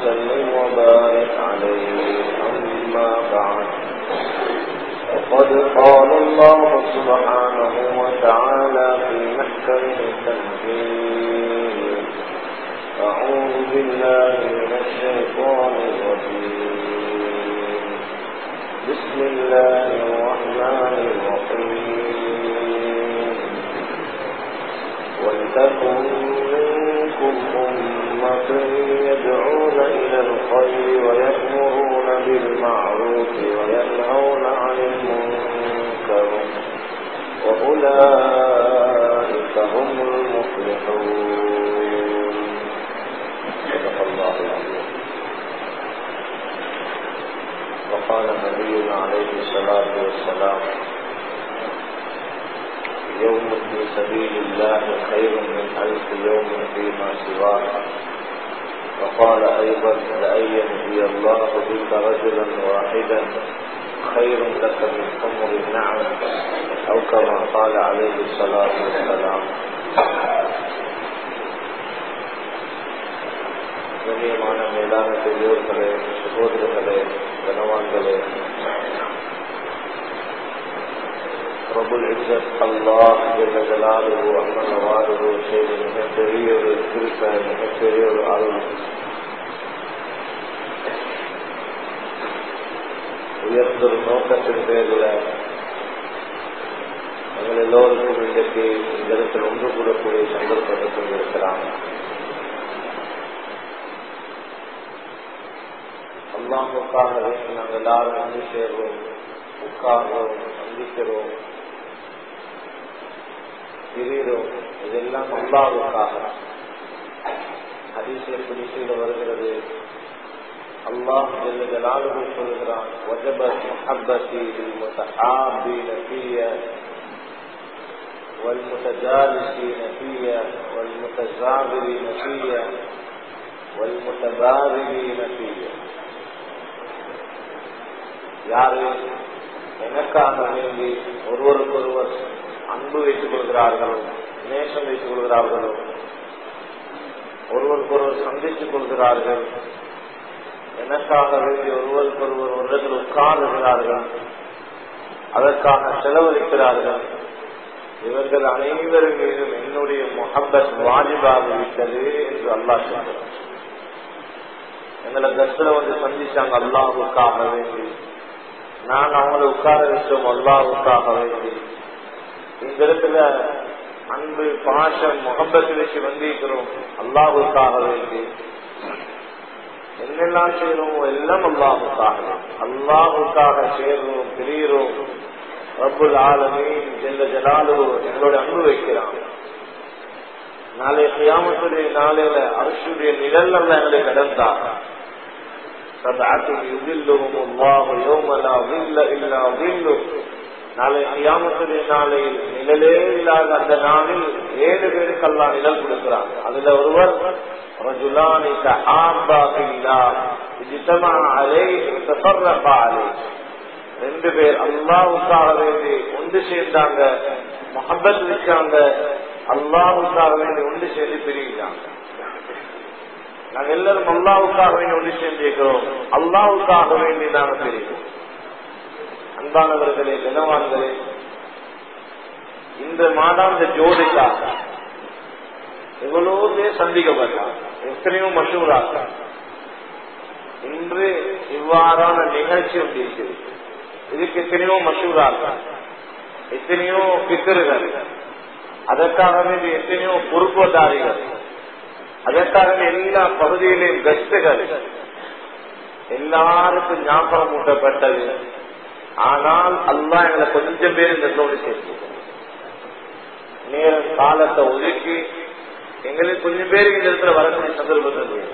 وسلم وبارك عليه أما بعد وقد قال الله سبحانه وتعالى في محكم التنزيل أعوذ بالله من الشيطان الرجيم بسم الله الرحمن الرحيم ولتكن منكم أمة يدعون إلى الخير ويأمرون بالمعروف وينهون عن المنكر وأولئك هم المفلحون صدق الله العظيم وقال نبينا عليه الصلاة والسلام يوم في سبيل الله خير من ألف يوم فيما سواه وقال أيضا لأن يهدي الله بك رجلا واحدا خير لك من حمر النعم أو كما قال عليه الصلاة والسلام கண்ணியமான மேலான பெரியோர்களே சகோதரர்களே கனவான்களே ரபுல் இஸ்ஸத் அல்லாஹ் ஜல்ல ஜலாலுஹு அம்மன் நவாலுஹு செய்த மிகப்பெரிய ஒரு திருப்ப மிகப்பெரிய ஒரு அருள் உயர்ந்த ஒரு நோக்கத்தின் பேரில் எங்கள் எல்லோருக்கும் இன்றைக்கு இந்த இடத்தில் ஒன்று கூடக்கூடிய சந்தர்ப்பத்தை கொண்டிருக்கிறாங்க அல்லாமுக்காகவே நாங்கள் எல்லாரும் வந்து சேர்வோம் உட்கார்றோம் சந்திக்கிறோம் பிரிகிறோம் இதெல்லாம் அல்லாவுக்காக ஹதீச பிடிச்சில வருகிறது அல்லாஹ் ஜல்ல ஜலாலுஹு சொல்கிறான் வஜபத் முஹப்பதி லில் முத்தஹாபின ஃபிய والمتجالسين فيا والمتزاورين فيا والمتبادلين فيا யாரு எனக்காக வேண்டி ஒருவருக்கொருவர் அன்பு வைத்துக் கொள்கிறார்களோ நேசம் வைத்துக் கொள்கிறார்களோ ஒருவருக்கொருவர் சந்தித்துக் கொள்கிறார்கள் எனக்காக வேண்டி ஒருவருக்கொருவர் ஒரு இடத்தில் உட்கார்கிறார்கள் அதற்காக செலவழிக்கிறார்கள் இவர்கள் அனைவரும் மீதும் என்னுடைய முகப்பத் வாஜிபாக விட்டது என்று அல்லா சொல்கிறார் எங்களை கஸ்ல வந்து சந்திச்சாங்க அல்லாவுக்காக வேண்டி நாங்க அவங்களை உட்கார வச்சோம் அல்லாவுக்காக வேண்டி இந்த இடத்துல அன்பு பாசம் முகப்பத்து வச்சு வந்திருக்கிறோம் அல்லாவுக்காக வேண்டி என்னெல்லாம் செய்யறோமோ எல்லாம் அல்லாவுக்காக அல்லாவுக்காக சேர்றோம் பிரிகிறோம் ரப்புல் ஆலமே எந்த ஜனாலு எங்களோட அன்பு வைக்கிறான் நாளைய கியாமத்துடைய நாளையில அரசுடைய நிழல் அல்ல எங்களை கடந்தாங்க நாளை கியாமத்துடைய நாளையில் நிழலே இல்லாத அந்த நாளில் ஏழு பேருக்கு அல்லா நிழல் கொடுக்கிறாங்க அதுல ஒருவர் ரெண்டு பேர் அல்லாவுக்காக வேண்டி ஒன்று சேர்ந்தாங்க மஹபத் வச்சாங்க அல்லாவுக்காக வேண்டி ஒன்று சேர்ந்து பிரிகிறாங்க நாங்க எல்லாரும் அல்லாவுக்காக வேண்டி ஒன்று சேர்ந்திருக்கிறோம் அல்லாவுக்காக வேண்டி நாங்க பிரிக்கிறோம் அன்பானவர்களே தினவான்களே இந்த மாதாந்த ஜோடிக்காக எவ்வளவு பேர் சந்திக்கப்பட்டார் எத்தனையோ மஷூராக இன்று இவ்வாறான நிகழ்ச்சி ஒன்று இருக்கிறது இதுக்கு எத்தனையோ மஷூராக எத்தனையோ பித்தர்கள் அதற்காக வேண்டி எத்தனையோ பொறுப்புதாரிகள் அதற்காக எல்லா பகுதியிலையும் கஸ்டுகள் எல்லாருக்கும் ஞாபகம் ஊட்டப்பட்டது ஆனால் அல்லா எங்களை கொஞ்சம் பேர் இந்த தோடு சேர்த்து நேரம் காலத்தை ஒதுக்கி எங்களுக்கு கொஞ்சம் பேருக்கு இந்த இடத்துல வரக்கூடிய சந்தர்ப்பத்தில்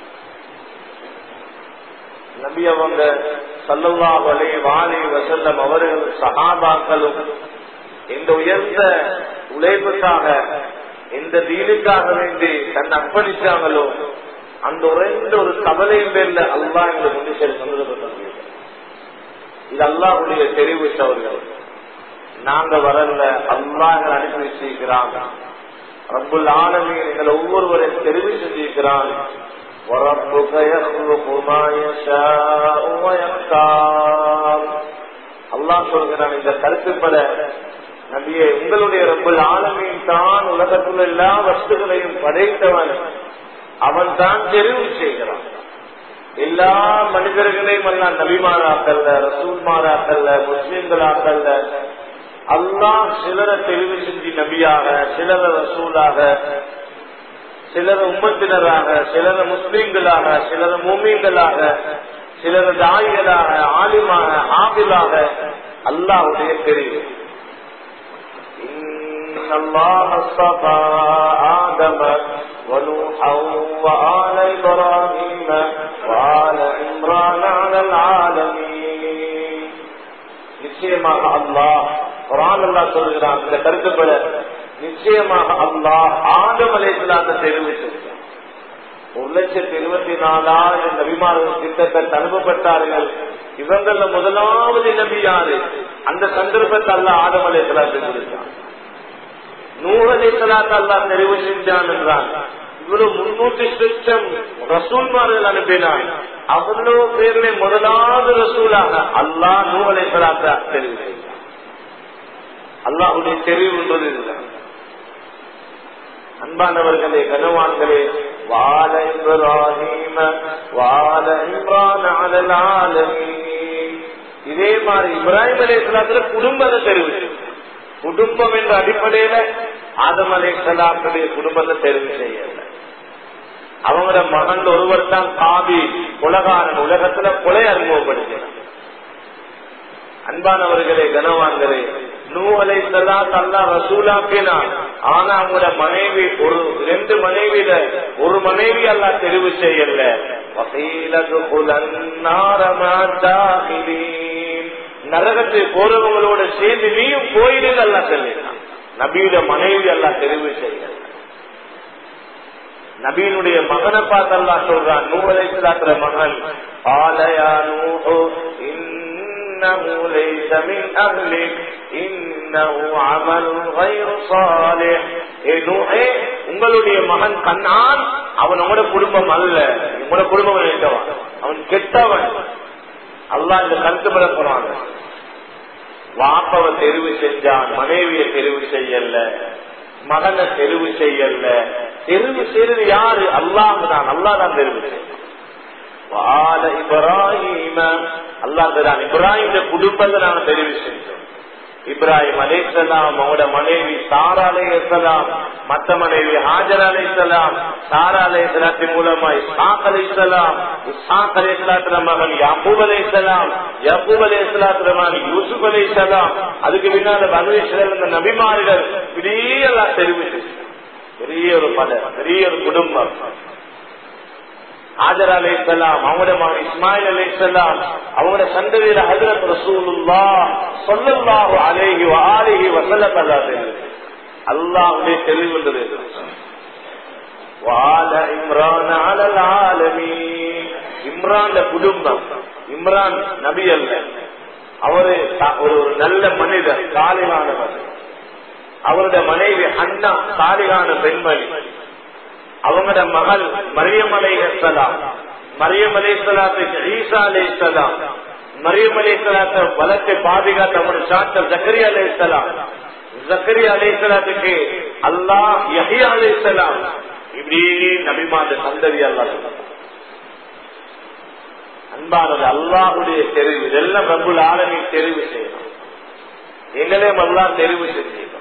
நபி அவங்க சல்லல்லா வலை வாலி வசல்லம் அவர்கள் சகாபாக்களும் இந்த உயர்ந்த உழைப்புக்காக இந்த தீனுக்காக வேண்டி தன்னை அர்ப்பணிச்சாங்களோ அந்த உறைந்த ஒரு கவலையின் பேர்ல அல்லா எங்களுக்கு கொண்டு சரி சந்தர்ப்பத்தை இது அல்லாஹுடைய தெரிவு அவர்கள் நாங்க வரல அல்லா எங்களை அனுப்பி வச்சிருக்கிறான் ரப்புல் ஆலமீன் எங்களை ஒவ்வொருவரையும் தெரிவு செஞ்சிருக்கிறான் وربك يخلق ما يشاء ويختار அல்லாஹ் சொல்கிறான் இந்த கருத்துப்பட நபியே உங்களுடைய ரப்பல் ஆலமீன் தான் உலகத்தில் எல்லா வஸ்துகளையும் படைத்தவன் அவன் தான் தெரிவு செய்கிறான் எல்லா மனிதர்களையும் எல்லாம் நபிமாராக்கல்ல ரசூல்மாராக்கல்ல முஸ்லிம்களாக்கல்ல அல்லாஹ் சிலரை தெரிவு செஞ்சு நபியாக சிலரை ரசூலாக சிலர் உம்மத்தினராக சிலர் முஸ்லிம்களாக சிலர் மூமியங்களாக சிலர் தாய்களாக ஆலிமாக ஆபிலாக அல்லாஹுடைய தெரிவு الله اصطفى آدم ونوحا وآل إبراهيم وآل عمران على العالمين நிச்சயமாக அல்லாஹ் குரான் அல்லா சொல்கிறான் இந்த கருத்துப்பட நிச்சயமாக அல்லாஹ் ஆதம் அலைசலாத்த தெரிவு செய்தார் ஒரு லட்சத்தி இருபத்தி நாலாயிரம் நபிமார்கள் திட்டத்தை அனுப்பப்பட்டார்கள் இவங்கள முதலாவது நபி யாரு அந்த சந்தர்ப்பத்தை அல்ல ஆதம் அலைசலாத்தை கொடுத்தான் நூறு அலைசலாத்த அல்லா தெரிவு செஞ்சான் என்றான் இவ்வளவு முன்னூத்தி லட்சம் ரசூல்மார்கள் அனுப்பினான் அவ்வளவு பேருமே முதலாவது ரசூலாக அல்லாஹ் நூறு அலைசலாத்த தெரிவு செய்தான் அல்லாஹுடைய தெரிவு என்பது இதுதான் அன்பானவர்களே கனவான்களே வாழ இப்ராஹிம வாழ இம்ரான் அலல் ஆலமீன் இதே மாதிரி இப்ராஹிம் அலைஹிஸ்ஸலாத்துல குடும்பத்தை தெரிவு குடும்பம் என்ற அடிப்படையில ஆதம் அலைஹிஸ்ஸலாத்துடைய குடும்பத்தை தெரிவு செய்யல அவங்களோட மகன் ஒருவர் தான் காவி உலகான உலகத்துல கொலை அறிமுகப்படுத்தினார் அன்பானவர்களே கனவான்களே நூலை அல்லா ரசூலாக்கினான் ஆனா அவங்களோட மனைவி ஒரு ரெண்டு மனைவியில ஒரு மனைவி அல்லா தெரிவு செய்யல நரகத்தை போறவங்களோட சேர்ந்து நீயும் போயிடுங்க அல்லா சொல்லினான் நபியோட மனைவி அல்லா தெரிவு செய்யல நபீனுடைய மகனை பார்த்து அல்லா சொல்றான் நூலை சாத்துற மகன் ஆலயா நூஹோ إنه ليس من أهلك إنه عمل غير صالح உங்களுடைய மகன் கண்ணான் அவன் உங்களோட குடும்பம் அல்ல உங்களோட குடும்பம் நினைத்தவன் அவன் கெட்டவன் அல்லா இந்த கருத்து படப்படுவாங்க வாப்பவ தெரிவு செஞ்சான் மனைவியை தெரிவு செய்யல மகனை தெரிவு செய்யல தெரிவு செய்யறது யாரு அல்லாஹ் தான் அல்லா தான் தெரிவு செய்ய வால இப்ராஹிம அல்லாஹ் இப்ராஹிம் குடும்பத்தை நாங்க தெரிவு செஞ்சோம் இப்ராஹிம் அலேசலாம் அவங்களோட மனைவி சாரா அலேசலாம் மத்த மனைவி ஹாஜர் அலேசலாம் சாரா அலேசலாத்தின் மூலமா இஸ்ஹாக் அலேசலாம் இஸ்ஹாக் அலேசலாத்திர மகன் யாக்கூப் அலேசலாம் யாக்கூப் அலேசலாத்திர மகன் யூசுப் அலேசலாம் அதுக்கு பின்னால பனுவேஸ்வரர் இந்த நபிமார்கள் பெரிய எல்லாம் தெரிவு பெரிய ஒரு பல பெரிய ஒரு குடும்பம் ஆஜர் அலை இஸ்லாம் அவங்களோட மகன் இஸ்மாயில் அலை இஸ்லாம் அவங்களோட சந்ததியில ஹசரத் ரசூலுல்லா சொல்லல்லாஹு அலேஹி ஆலேஹி வசல்லம் அல்லாது அல்லாஹுடைய தெளிவுள்ளது வால இம்ரான் அலல் ஆலமீ இம்ரான் குடும்பம் இம்ரான் நபி அல்ல அவரு ஒரு நல்ல மனிதர் சாலிகானவர் அவருடைய மனைவி அண்ணா சாலிகான பெண்மணி அவங்களோட மகள் மரியம் அலைசலாம் மரியம் அலைசலாத்துக்கு ஈசா அலைசலாம் மரியம் அலைசலாத்த பலத்தை பாதுகாத்து அவனோட சாத்தர் ஜக்கரியா அலைசலாம் ஜக்கரியா அலைசலாத்துக்கு அல்லாஹ் யஹியா அலைசலாம் இப்படி நபிமாத சந்ததி அல்லா அன்பானது அல்லாஹுடைய தெரிவு இதெல்லாம் ரபுல் ஆலமி தெரிவு செய்யணும் எங்களையும் அல்லா தெரிவு செஞ்சிருக்கோம்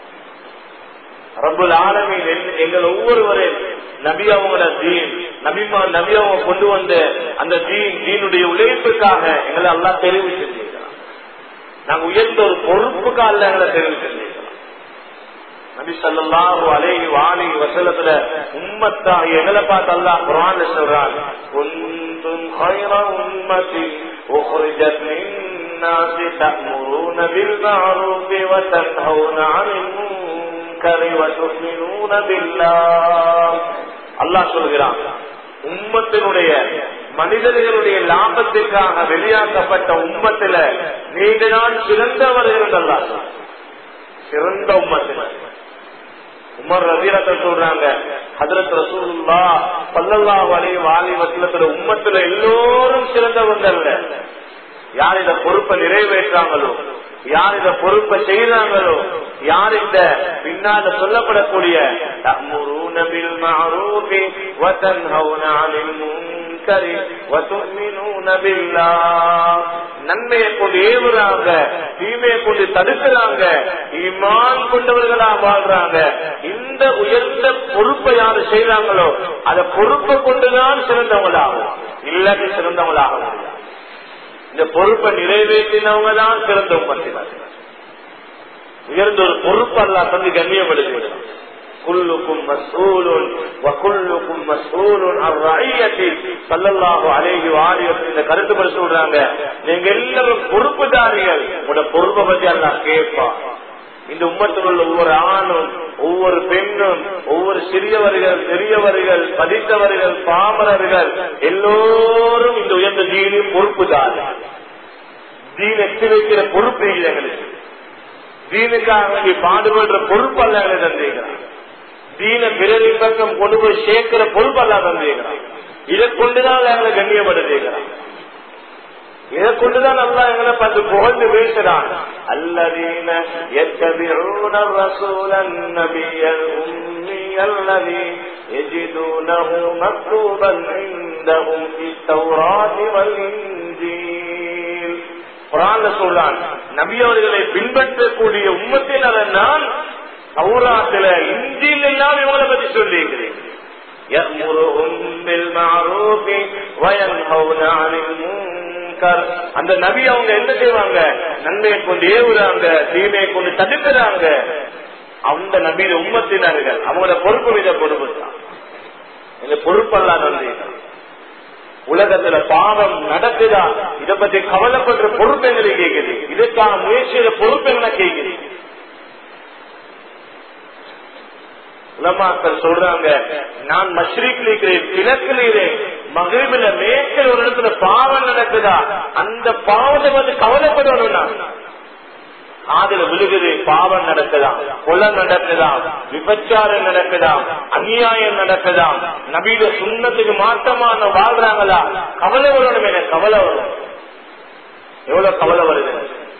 ரபுல் ஆலமின் எங்கள் ஒவ்வொருவரையும் நபி அவங்களோட தீன் நபிமா நபி அவங்க கொண்டு வந்த அந்த தீன் தீனுடைய உழைப்புக்காக எங்களை எல்லாம் தெரிவு செஞ்சிருக்கலாம் நாங்க உயர்ந்த ஒரு பொறுப்புக்காக எங்களை தெரிவு செஞ்சிருக்கலாம் நபி சல்லாஹு அலேஹி வாலி வசலத்துல உம்மத்தா எங்களை பார்த்து அல்லா குரான் சொல்றான் குந்தும் خير أمة أخرجت للناس تأمرون بالمعروف وتنهون عن المنكر وتؤمنون بالله அல்லாஹ் சொல்கிறான் உம்மத்தினுடைய மனிதர்களுடைய லாபத்திற்காக வெளியாக்கப்பட்ட உம்மத்தில நீங்க தான் சிறந்தவர்கள் அல்லா சிறந்த உம்மத்தினர் உமர் ரவீரத்தை சொல்றாங்க ஹதரத் ரசூலுல்லா பல்லல்லாஹு அலைஹி வாலி வசல்லத்துல உம்மத்துல எல்லோரும் சிறந்தவங்க அல்ல யார் இத பொறுப்பை நிறைவேற்றாங்களோ யார் இத பொறுப்பை செய்யறாங்களோ யார் இந்த பின்னால சொல்லப்படக்கூடிய تأمرون بالمعروف وتنهون عن المنكر وتؤمنون بالله நன்மையை கொண்டு ஏவுறாங்க தீமையை கொண்டு தடுக்கிறாங்க ஈமான் கொண்டவர்களா வாழ்றாங்க இந்த உயர்ந்த பொறுப்பை யாரு செய்யறாங்களோ அத பொறுப்பை கொண்டுதான் சிறந்தவங்களாகும் இல்லாட்டி சிறந்தவங்களாக முடியாது இந்த பொறுப்பை நிறைவேற்றினவங்க தான் சிறந்த உமத்தினர் உயர்ந்த ஒரு பொறுப்பு அல்லா தந்து கண்ணியப்படுத்தி குல்லுக்கும் மசூலுன் வகுல்லுக்கும் மசூலுன் அவ்வையத்தில் சல்லல்லாஹு அலைஹி வாலியம் இந்த கருத்துப்படி சொல்றாங்க நீங்க எல்லாரும் பொறுப்புதாரிகள் உங்களோட பொறுப்பை பத்தி அல்லா கேட்பா இந்த உம்மத்தில் உள்ள ஒவ்வொரு ஆணும் ஒவ்வொரு பெண்ணும் ஒவ்வொரு சிறியவர்கள் பெரியவர்கள் படித்தவர்கள் பாமரர்கள் எல்லோரும் இந்த உயர்ந்த தீனின் பொறுப்புதான் தீன் எட்டி வைக்கிற பொறுப்பு இல்லை எங்களுக்கு தீனுக்காக வேண்டி பாடுபடுற பொறுப்பு அல்ல எங்களை தந்திருக்கிறான் தீன பிறரின் பக்கம் கொண்டு போய் சேர்க்கிற பொறுப்பு அல்ல தந்திருக்கிறான் இதை கொண்டுதான் எங்களை கண்ணியப்படுத்திருக்கிறான் இதை கொண்டுதான் நல்லா எங்களை பார்த்து புகழ்ந்து பேசுறான் அல்லதீன يتبعون الرسول النبي الأمي الذي يجدونه مكتوبا عندهم في التوراة والإنجيل குரான் சொல்றான் நபி அவர்களை பின்பற்றக்கூடிய உம்மத்தினர் நான் சௌராத்துல இந்தியில் எல்லாம் இவங்களை பற்றி சொல்லியிருக்கிறேன் يأمرهم بالمعروف وينهون عن المنكر அந்த நபி அவங்க என்ன செய்வாங்க நன்மையை கொண்டு ஏவுறாங்க தீமையை கொண்டு தடுக்கிறாங்க அந்த நபியில உம்மத்தினர்கள் அவங்களோட பொறுப்பு மீத பொறுப்பு தான் இந்த பொறுப்பெல்லாம் நன்றி உலகத்துல பாவம் நடக்குதா இத பத்தி கவலைப்படுற பொறுப்பு எங்களை கேக்குது இதுக்கான முயற்சியில பொறுப்பு என்ன கேக்குது உலமாக்கள் சொல்றாங்க நான் மஷ்ரீக்ல இருக்கிறேன் கிழக்குல இருக்கிறேன் மகிழ்வுல மேற்கில் ஒரு இடத்துல பாவம் நடக்குதா அந்த பாவத்தை வந்து கவலைப்படணும் நான் காதல விழுகுது பாவம் நடக்குதாம் கொலை நடக்குதாம் விபச்சாரம் நடக்குதாம் அநியாயம் நடக்குதாம் நபீட சுண்ணத்துக்கு மாற்றமான வாழ்றாங்களா கவலை வரணும் என கவலை வரும் எவ்வளவு கவலை வருது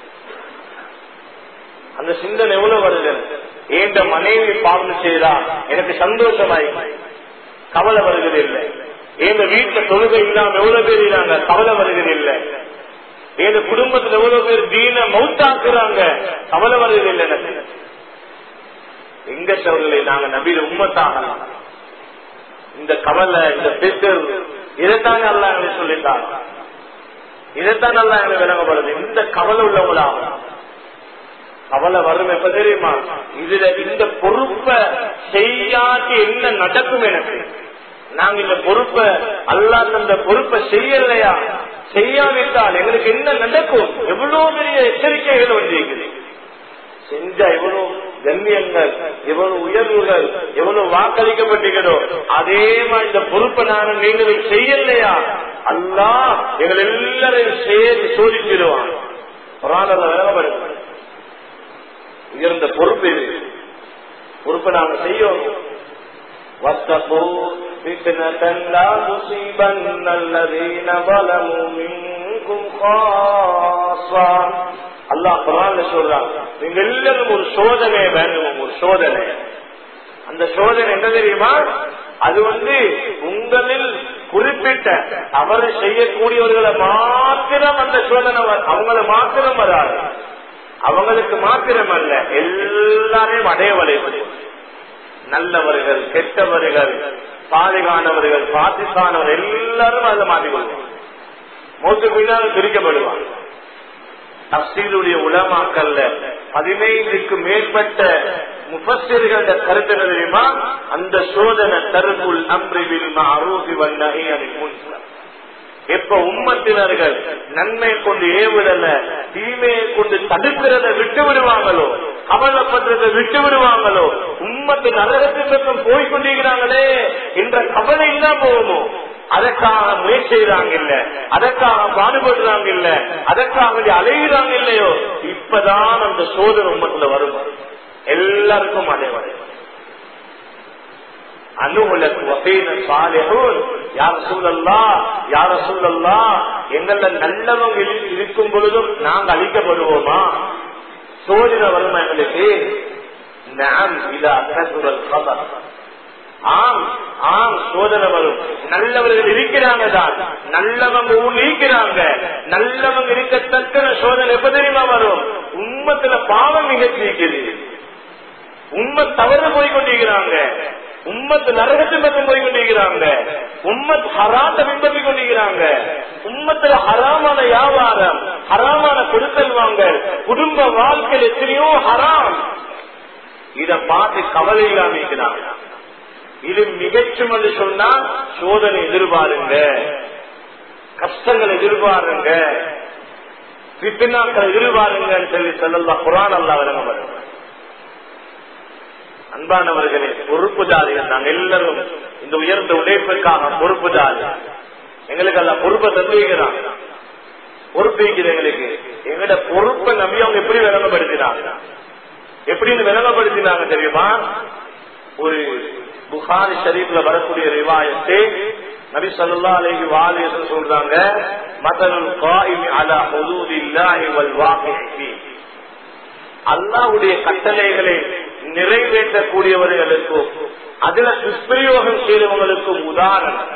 அந்த சிந்தனை எவ்வளவு வருது ஏண்ட மனைவி பாவம் செய்தா எனக்கு சந்தோஷமாய் கவலை வருகிறது இல்லை எங்க வீட்டுல தொழுகை இல்லாம எவ்வளவு பேர் இருக்காங்க கவலை வருகிறது இல்லை எங்க குடும்பத்துல எவ்வளவு பேர் தீன மௌத்தாக்குறாங்க கவலை வருகிறது இல்லை எனக்கு எங்க சவர்களை நாங்க நபியில உண்மத்தாக இந்த கவலை இந்த பெற்றோர் இதைத்தான் நல்லா எங்களை சொல்லிட்டாங்க இதைத்தான் நல்லா எங்களை விளங்கப்படுது இந்த கவலை உள்ளவங்களாகும் கவலை வரும் எப்ப தெரியுமா இதுல இந்த பொறுப்பை செய்யாட்டி என்ன நடக்கும் எனக்கு நாங்க இந்த பொறுப்பை அல்லா தந்த பொறுப்பை செய்யலையா செய்யாவிட்டால் எங்களுக்கு என்ன நடக்கும் எவ்வளவு பெரிய எச்சரிக்கைகள் வந்திருக்குது செஞ்சா எவ்வளவு கண்ணியங்கள் எவ்வளவு உயர்வுகள் எவ்வளவு வாக்களிக்கப்பட்டிருக்கிறோ அதே மாதிரி இந்த பொறுப்பை நானும் நீங்கள் செய்யலையா அல்லா எங்கள் எல்லாரையும் சேர்ந்து சோதிச்சிடுவான் விளங்கப்படுது உயர்ந்த பொறுப்பு இது பொறுப்பை நாங்க செய்யணும் واتقوا فتنة لا تصيبن الذين ظلموا منكم خاصة அல்லாஹ் குரான்ல சொல்றாங்க நீங்க எல்லாரும் ஒரு சோதனை வேண்டும் ஒரு சோதனை அந்த சோதனை என்ன தெரியுமா அது வந்து உங்களில் குறிப்பிட்ட அவரை செய்யக்கூடியவர்களை மாத்திரம் அந்த சோதனை அவங்கள மாத்திரம் வராது அவங்களுக்கு மாத்திரம் அல்ல எல்லாரையும் அடைய வளைவது நல்லவர்கள் கெட்டவர்கள் பாதுகானவர்கள் பாதிக்கானவர்கள் எல்லாரும் அதுல மாட்டிக்கொள்வாங்க மூத்து பின்னால் பிரிக்கப்படுவாங்க தப்சீலுடைய உலமாக்கல்ல பதினைந்துக்கு மேற்பட்ட முப்பசிர்கள கருத்து என்ன தெரியுமா அந்த சோதனை தருக்குள் அம்ரிவில் அரூபி வண்ணகை முன்சார் எப்ப உம்மத்தினர்கள் நன்மை கொண்டு ஏவுதல தீமையை கொண்டு தடுக்கிறத விட்டு விடுவாங்களோ கவலைப்படுறத விட்டு விடுவாங்களோ உம்மத்து நரகத்தின் பக்கம் போய்கொண்டிருக்கிறாங்களே என்ற கவலை தான் போகணும் அதற்காக முயற்சி செய்யறாங்க இல்ல அதற்காக பாடுபடுறாங்க இல்ல அதற்காக அலைகிறாங்க இல்லையோ இப்பதான் அந்த சோதனை உம்மத்துல வரும் எல்லாருக்கும் அதே வரை அனுகுலக் வகைன சாலிஹூன் யார் சூழல்லா யார சூழல்லா எங்கள நல்லவங்க இரு- இருக்கும் பொழுதும் நாங்க அழிக்கப்படுவோமா சோதனை வருமா எங்களுக்கு நாம் இத அக்கசுரல் கபர் ஆம் ஆம் சோதனை வரும் நல்லவர்கள் இருக்கிறாங்க தான் நல்லவங்க ஊர் இருக்கிறாங்க நல்லவங்க இருக்கத்தக்க சோதனை எப்ப தெரியுமா வரும் உண்மத்துல பாவம் நிகழ்ச்சி இருக்குது உண்மை தவறு போய் கொண்டிருக்கிறாங்க உம்மத்து நரகத்தின் பக்கம் போய் கொண்டிருக்கிறாங்க உம்மத் ஹராத்த பின்பற்றி கொண்டிருக்கிறாங்க உம்மத்துல ஹராமான வியாபாரம் ஹராமான கொடுக்கல் வாங்கல் குடும்ப வாழ்க்கையில் எத்தனையோ ஹராம் இத பார்த்து கவலை இல்லாம இருக்கிறாங்க இது மிகச்சும் என்று சொன்னா சோதனை எதிர்பாருங்க கஷ்டங்கள் எதிர்பாருங்க பித்தினாக்கள் எதிர்பாருங்கன்னு சொல்லி சொல்லலாம் குரான் அல்லா விளங்க வருங்க அன்பானவர்களே பொறுப்புதாரிகள் நாங்கள் எல்லாரும் இந்த உயர்ந்த உழைப்பிற்காக பொறுப்புதாரி எங்களுக்கு எல்லாம் பொறுப்பை தந்துகிறான் பொறுப்பிக்கிற எங்களுக்கு எங்கட பொறுப்பை நம்பி அவங்க எப்படி விளங்கப்படுத்தினாங்க எப்படின்னு விளங்கப்படுத்தினாங்க தெரியுமா ஒரு புகாரி ஷரீப்ல வரக்கூடிய ரிவாயத்தை நபி சொல்லா அலைஹி வாலியன்னு சொல்றாங்க மதனுல் காயிமி அலா ஹுதூதில்லாஹி வல் வாகிஹி அல்லாவுடைய கட்டளைகளை நிறைவேற்றக்கூடியவர்களுக்கும் அதுல துஷ்பிரயோகம் செய்தவங்களுக்கும் உதாரணம்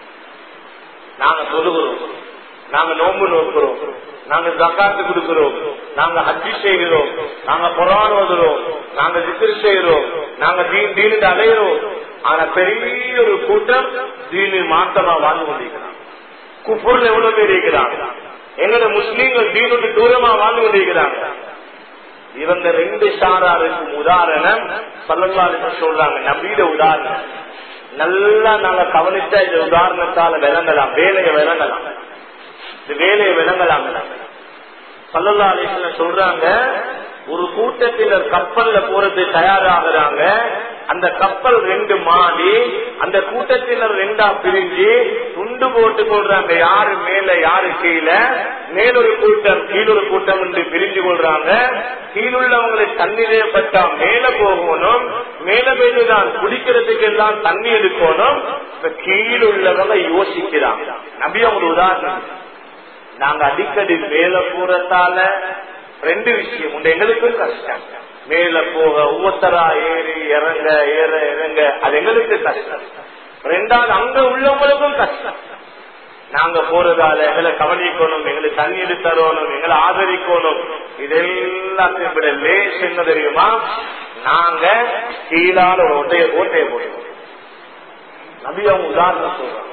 நாங்க சொல்லுகிறோம் நாங்க நோன்பு நோக்கிறோம் நாங்க ஜக்காத்து கொடுக்கிறோம் நாங்க ஹஜ்ஜி செய்கிறோம் நாங்க புறான் ஓதுறோம் நாங்க திக்ரு செய்கிறோம் நாங்க தீன் தீனுக்கு அலைகிறோம் ஆனா பெரிய ஒரு கூட்டம் தீனு மாத்தமா வாழ்ந்து கொண்டிருக்கிறாங்க குப்பூர்ல எவ்வளவு பேர் இருக்கிறாங்க எங்களோட முஸ்லீம்கள் தீனுக்கு தூரமா வாழ்ந்து கொண்டிருக்கிறாங்க இவங்க ரெண்டு சாராருக்கும் உதாரணம் சொல்லலான்னு சொல்றாங்க நம்பீட உதாரணம் நல்லா நாங்க கவனிச்சா இந்த உதாரணத்தால விளங்கலாம் வேலையை விளங்கலாம் இந்த வேலையை விளங்கலாம் சல்லல்லா அலிஸ்ல சொல்றாங்க ஒரு கூட்டத்தினர் கப்பல்ல போறது தயாராகிறாங்க அந்த கப்பல் ரெண்டு மாடி அந்த கூட்டத்தினர் ரெண்டா பிரிஞ்சு துண்டு போட்டு கொள்றாங்க யாரு மேல யாரு கீழே மேலொரு கூட்டம் கீழொரு கூட்டம் என்று பிரிஞ்சு கொள்றாங்க கீழுள்ளவங்களை தண்ணீரே பட்டா மேல போகணும் மேல போய்தான் குடிக்கிறதுக்கு எல்லாம் தண்ணி எடுக்கணும் இப்ப கீழுள்ளவங்க யோசிக்கிறாங்க நபி அவங்க உதாரணம் நாங்க அடிக்கடி மேல போறதால ரெண்டு விஷயம் உண்டு எங்களுக்கும் கஷ்டம் மேல போக ஒவ்வொருத்தரா ஏறி இறங்க ஏற இறங்க அது எங்களுக்கு கஷ்டம் ரெண்டாவது அங்க உள்ளவங்களுக்கும் கஷ்டம் நாங்க போறதால எங்களை கவனிக்கணும் எங்களுக்கு தண்ணீர் தரணும் எங்களை ஆதரிக்கணும் இது எல்லாத்தையும் விட லேஸ் என்ன தெரியுமா நாங்க கீழால ஒரு ஒட்டைய ஓட்டையை போடுவோம் நபி அவங்க உதாரணம் சொல்றாங்க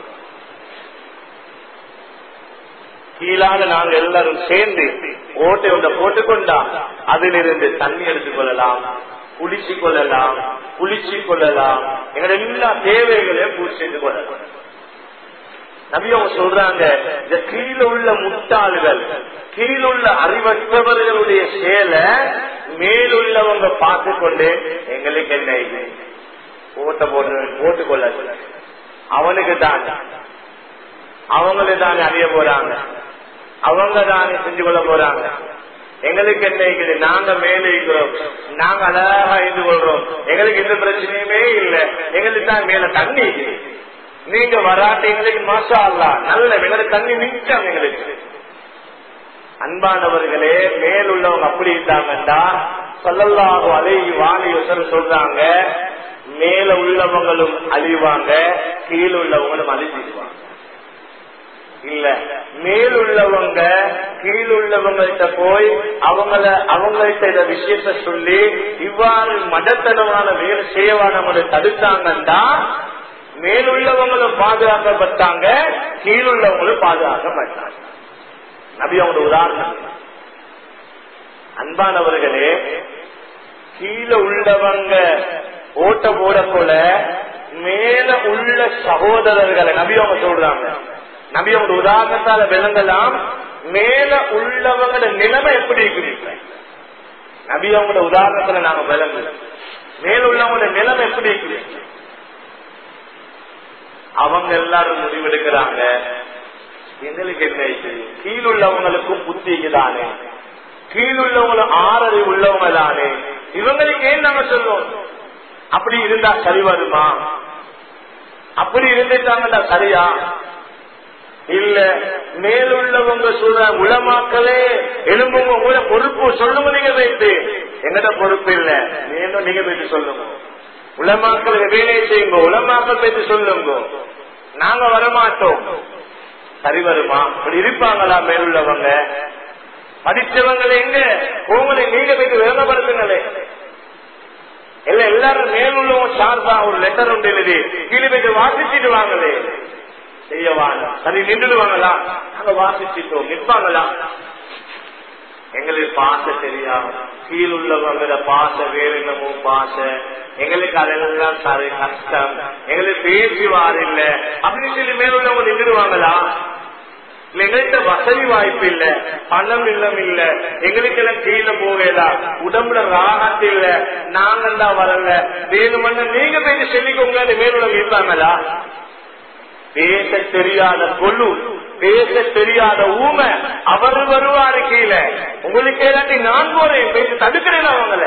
கீழாக நாங்க எல்லாரும் சேர்ந்து ஓட்டை ஒன்றை போட்டுக்கொண்டா அதிலிருந்து தண்ணி எடுத்துக் கொள்ளலாம் குளிச்சு கொள்ளலாம் குளிச்சு கொள்ளலாம் எங்களோட எல்லா தேவைகளையும் பூர்த்தி செய்து கொள்ளலாம் நபி அவங்க சொல்றாங்க இந்த கீழே உள்ள முட்டாள்கள் கீழுள்ள அறிவற்றவர்களுடைய செயலை மேலுள்ளவங்க பார்த்து கொண்டு எங்களுக்கு என்ன இது ஓட்ட போட்டு போட்டுக்கொள்ள அவனுக்கு தான் அவங்களே தானே அறிய போறாங்க அவங்க தானே செஞ்சு கொள்ள போறாங்க எங்களுக்கு என்ன இருக்குது நாங்க மேலே இருக்கிறோம் நாங்க அழகா இருந்து கொள்றோம் எங்களுக்கு எந்த பிரச்சனையுமே இல்லை எங்களுக்கு தான் மேல தண்ணி இருக்குது. நீங்க வராட்டி எங்களுக்கு மாசா அல்ல நல்ல எங்களுக்கு தண்ணி மிச்சம் எங்களுக்கு அன்பானவர்களே மேலுள்ளவங்க அப்படி இருந்தாங்கண்டா சொல்லல்லாஹோ அலைகி வாணி சொல்றாங்க மேல உள்ளவங்களும் அழிவாங்க கீழே உள்ளவங்களும் அழிஞ்சிடுவாங்க இல்ல மேலுள்ளவங்க கீழுள்ளவங்கள்ட்ட போய் அவங்கள அவங்கள்ட்ட இந்த விஷயத்த சொல்லி இவ்வாறு மடத்தனமான வேலை செய்யவானவங்களை தடுத்தாங்கன்னா மேலுள்ளவங்களும் பாதுகாக்கப்பட்டாங்க கீழுள்ளவங்களும் பாதுகாக்கப்பட்டாங்க நபி அவங்களோட உதாரணம் அன்பானவர்களே கீழே உள்ளவங்க ஓட்ட போட போல மேல உள்ள சகோதரர்களை நபி அவங்க சொல்றாங்க நபி அவங்க உதாரணத்தால விளங்கலாம் மேல உள்ளவங்களோட நிலைமை எப்படி இருக்குது நபி அவங்களோட உதாரணத்துல நாங்க விளங்கு மேல உள்ளவங்களோட நிலைமை எப்படி இருக்குது அவங்க எல்லாரும் முடிவெடுக்கிறாங்க எங்களுக்கு என்ன கீழுள்ளவங்களுக்கும் புத்திக்குதானே கீழுள்ளவங்களும் ஆறறிவு உள்ளவங்க தானே இவங்களுக்கு ஏன் நாங்க சொல்லுவோம் அப்படி இருந்தா சரி வருமா அப்படி இருந்துட்டாங்கடா சரியா இல்ல மேலுள்ளவங்க சொல்ற உளமாக்களே எலும்புங்க உங்கள பொறுப்பு சொல்லுங்க நீங்க வைத்து எங்கட பொறுப்பு இல்ல மேலும் நீங்க போயிட்டு சொல்லுங்க உலமாக்கள் வேலையை செய்யுங்க உலமாக்கள் போயிட்டு சொல்லுங்க நாங்க வரமாட்டோம் சரி வருமா அப்படி இருப்பாங்களா மேலுள்ளவங்க படிச்சவங்களை எங்க உங்களை நீங்க போயிட்டு வேதப்படுத்துங்களே இல்ல எல்லாரும் மேலுள்ளவங்க சார்பா ஒரு லெட்டர் ஒன்று எழுதி கீழே போயிட்டு வாசிச்சுட்டு வாங்களே செய்யவாங்க சரி நின்றுடுவாங்களா நாங்க வாசிச்சிட்டோம் நிற்பாங்களா எங்களுக்கு பாச தெரியா கீழ் உள்ளவங்கள பாச வேற என்னமோ பாச எங்களுக்கு அதெல்லாம் சரி கஷ்டம் எங்களுக்கு பேசி வார இல்ல அப்படின்னு சொல்லி மேலுள்ளவங்க நின்றுடுவாங்களா இல்ல எங்கள்கிட்ட வசதி வாய்ப்பு இல்ல பணம் இல்லம் இல்ல எங்களுக்கு எல்லாம் கீழே போகலா உடம்புல ராகத்து இல்ல நாங்கள் தான் வரல வேணுமன்னு நீங்க போய் சொல்லிக்கோங்க மேலுள்ளவங்க இருப்பாங்களா பேச தெரியாத கொள்ளு பேச தெரியாத ஊமை அவர் வருவாரு கீழே உங்களுக்கு ஏதாட்டி நான் போறேன் பேசி தடுக்கிறேன் அவங்கள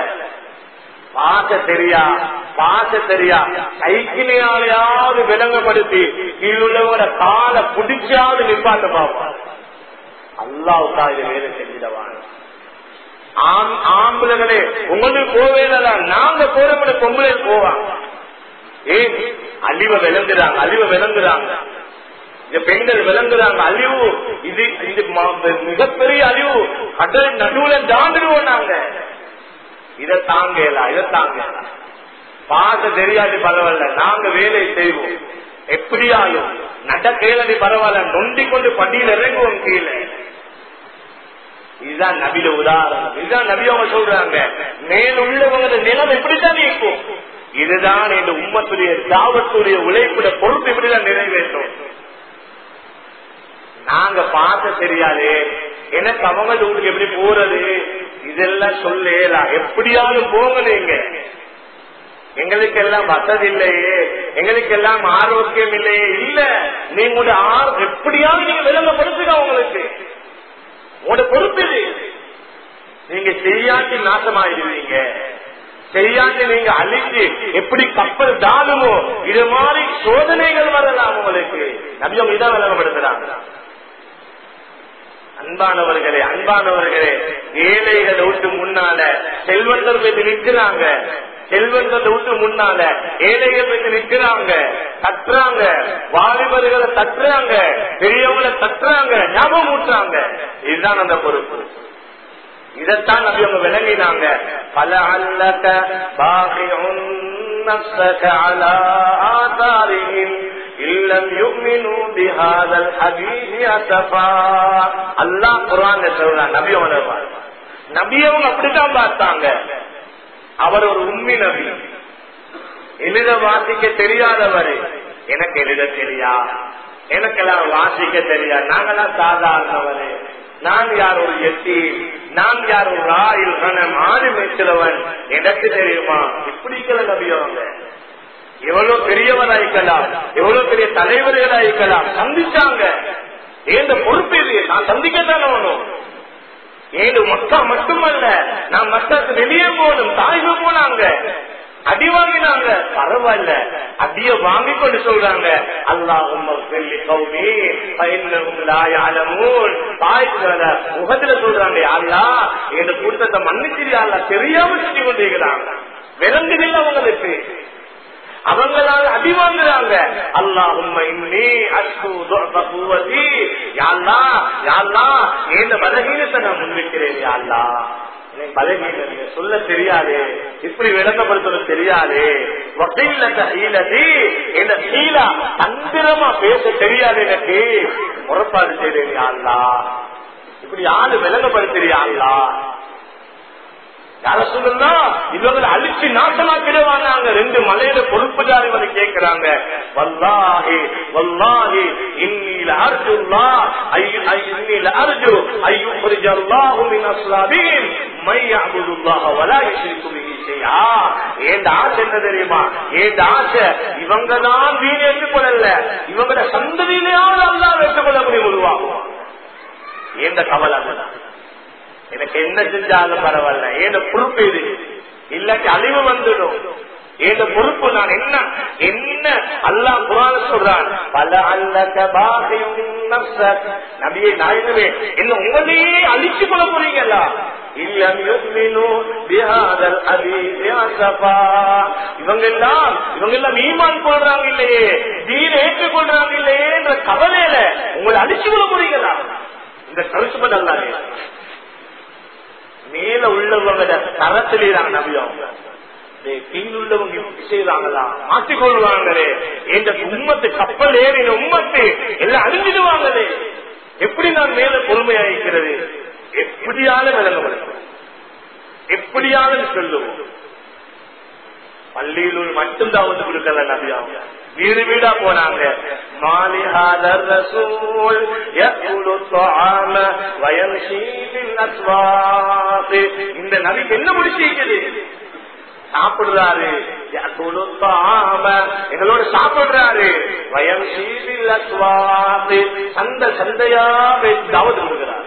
பாச தெரியா பாச தெரியா சைக்கிளையாலையாவது விளங்கப்படுத்தி கீழுள்ளவங்களோட காலை புடிச்சாவது நிப்பாட்ட பார்ப்பார் அல்லாவுக்கா இது வேலை செஞ்சிடவாங்க ஆம்பளைகளே உங்களுக்கு போவேதான் நாங்க போற பொம்பளை போவாங்க ஏன் அழிவை விளங்குறாங்க அழிவை விளங்குறாங்க இந்த பெண்கள் விளங்குறாங்க அழிவு இது இது மிகப்பெரிய அழிவு கடல் நடுவுல தாண்டிடுவோம் நாங்க இதை தாங்கலாம் இதை தாங்கலாம் பாச தெரியாது பரவாயில்ல நாங்க வேலை செய்வோம் எப்படியாயும் நட கேளடி பரவாயில்ல நொண்டி கொண்டு படியில் இறங்குவோம் கீழே இதுதான் நபியில உதாரணம் இதுதான் நபி அவங்க சொல்றாங்க மேலுள்ளவங்க நிலம் எப்படித்தான் இருக்கும் இதுதான் இந்த உம்மத்துடைய தாவத்துடைய உழைப்புட பொறுப்பு இப்படிதான் நிறைவேற்றும் நாங்க பார்த்த தெரியாது எனக்கு அவங்க வீட்டுக்கு எப்படி போறது இதெல்லாம் சொல்லேலாம் எப்படியாவது போங்க நீங்க எங்களுக்கு எல்லாம் வசதி இல்லையே எங்களுக்கு எல்லாம் ஆரோக்கியம் இல்லையே இல்ல நீங்க எப்படியாவது நீங்க விளங்கப்படுத்துங்க உங்களுக்கு உங்களோட பொறுப்பு இது நீங்க செய்யாட்டி நாசமாயிடுவீங்க செய்யாட்டி நீங்க அழிச்சு எப்படி கப்பல் தானுமோ இது மாதிரி சோதனைகள் வரலாம் உங்களுக்கு நபியம் இதான் விளங்கப்படுத்துறாங்க அன்பானவர்களே அன்பானவர்களே ஏழைகளை விட்டு முன்னால செல்வந்தர் போய் நிற்கிறாங்க செல்வந்தத்தை விட்டு முன்னால ஏழைகள் போய் நிற்கிறாங்க தட்டுறாங்க வாலிபர்களை தட்டுறாங்க பெரியவங்களை தட்டுறாங்க ஞாபகம் ஊட்டுறாங்க இதுதான் அந்த பொறுப்பு இதைத்தான் நம்பி அவங்க விளங்கினாங்க பல அல்லக இல்லம் அல்லாஹ் குரான் சொல்றான் நபி அவங்க நபி அவங்க அப்படித்தான் பார்த்தாங்க அவர் ஒரு உண்மை நபி எழுத வாசிக்க தெரியாதவர் எனக்கு எழுத தெரியா எனக்கெல்லாம் வாசிக்க தெரியா நாங்கெல்லாம் சாதாரணவரு நான் யார் ஒரு எட்டி நான் யார் ஒரு ராயில் கணம் ஆடு மேய்க்கிறவன் எனக்கு தெரியுமா இப்படிக்கல நபியவங்க எவ்வளவு பெரியவராய்க்கலாம் எவ்வளவு பெரிய தலைவர்களாய்க்கலாம் சந்திச்சாங்க ஏந்த பொறுப்பு இது நான் சந்திக்கத்தானே வேணும் ஏழு மக்கா மட்டுமல்ல நான் மக்களுக்கு வெளியே போகணும் தாய்வு போனாங்க அடி வாங்கினாங்க பரவாயில்ல அடிய வாங்கி கொண்டு சொல்றாங்க அல்லாஹும் முகத்துல சொல்றாங்க அல்லா என் கூட்டத்தை மன்னிச்சிரியா தெரியாம செஞ்சு கொண்டிருக்கிறாங்க விளங்குதில்லை அவங்களுக்கு அவங்களால அடி வாங்குறாங்க அல்லாஹும் இந்த பலகீனத்தை நான் முன்வைக்கிறேன் யாழ்லா பலகீன நீங்க சொல்ல தெரியாது இப்படி விளக்கப்படுத்த தெரியாது இந்த சீலா தந்திரமா பேச தெரியாது எனக்கு முறப்பாடு செய்றேன் யாழ்லா இப்படி ஆளு விளங்கப்படுத்துறியாங்களா யார சொல்லுன்னா இவங்களை அழிச்சு நாசமாக்கிடுவாங்க ரெண்டு மலையில பொறுப்புதாரி வந்து கேட்கிறாங்க வல்லாஹி வல்லாஹி இன்னில அர்ஜுல்லா இன்னில அர்ஜு ஐயுஹ்ரிஜ அல்லாஹு மின் அஸ்லாபிஹிம் மை யஅபுதுல்லாஹ வலா யுஷ்ரிகு பிஹி ஷைஆ ஏண்ட ஆசை என்ன தெரியுமா ஏண்ட ஆசை இவங்க தான் வீண் ஏற்றுக்கொள்ளல இவங்களோட சந்ததியிலேயாவது அல்லாஹ் ஏற்றுக்கொள்ள முடியும் உருவாகும் ஏந்த கவலை அதுதான் எனக்கு என்ன செஞ்சாலும் பரவாயில்ல ஏன் பொறுப்பு இது இல்லாட்டி அழிவு வந்துடும் இந்த பொறுப்பு நான் என்ன என்ன அல்லாஹ் குரான் சொல்றான் பல அல்ல நபியை நாயகமே என்ன உங்களையே அழிச்சு கொள்ள போறீங்களா இல்லம் யுக்மினு பிஹாதல் அதீதி அஸஃபா இவங்க எல்லாம் இவங்க எல்லாம் ஈமான் கொள்றாங்க இல்லையே தீன் ஏற்றுக்கொள்றாங்க இல்லையே என்ற கவலையில உங்களை அழிச்சு கொள்ள போறீங்களா இந்த கருத்துப்பட அல்லாதே மேல உள்ளவங்க தரத்திலேறாங்க நபி அவங்க கீழ் உள்ளவங்க இப்படி செய்யறாங்களா மாற்றிக்கொள்வாங்களே என்ற உம்மத்து கப்பல் ஏறின உம்மத்து எல்லாம் அழிஞ்சிடுவாங்களே எப்படி நான் மேல பொறுமையா இருக்கிறது எப்படியான விளங்க எப்படியான சொல்லுவோம் பள்ளியில் மட்டும்தான் வந்து கொடுக்கல நபியா வீடு வீடா போனாங்க மாலிஹாதர் ரசூல் யகுலு த்வாம வயம்ஷீ பில் அஸ்வாக் இந்த நபிக்கு என்ன முடிச்சிருக்குது சாப்பிடுறாரு யகுலு த்வாம எங்களோட சாப்பிடுறாரு வயம்ஷீ பில் அஸ்வாக் சந்த சந்தையா தாவது கொடுக்கிறாரு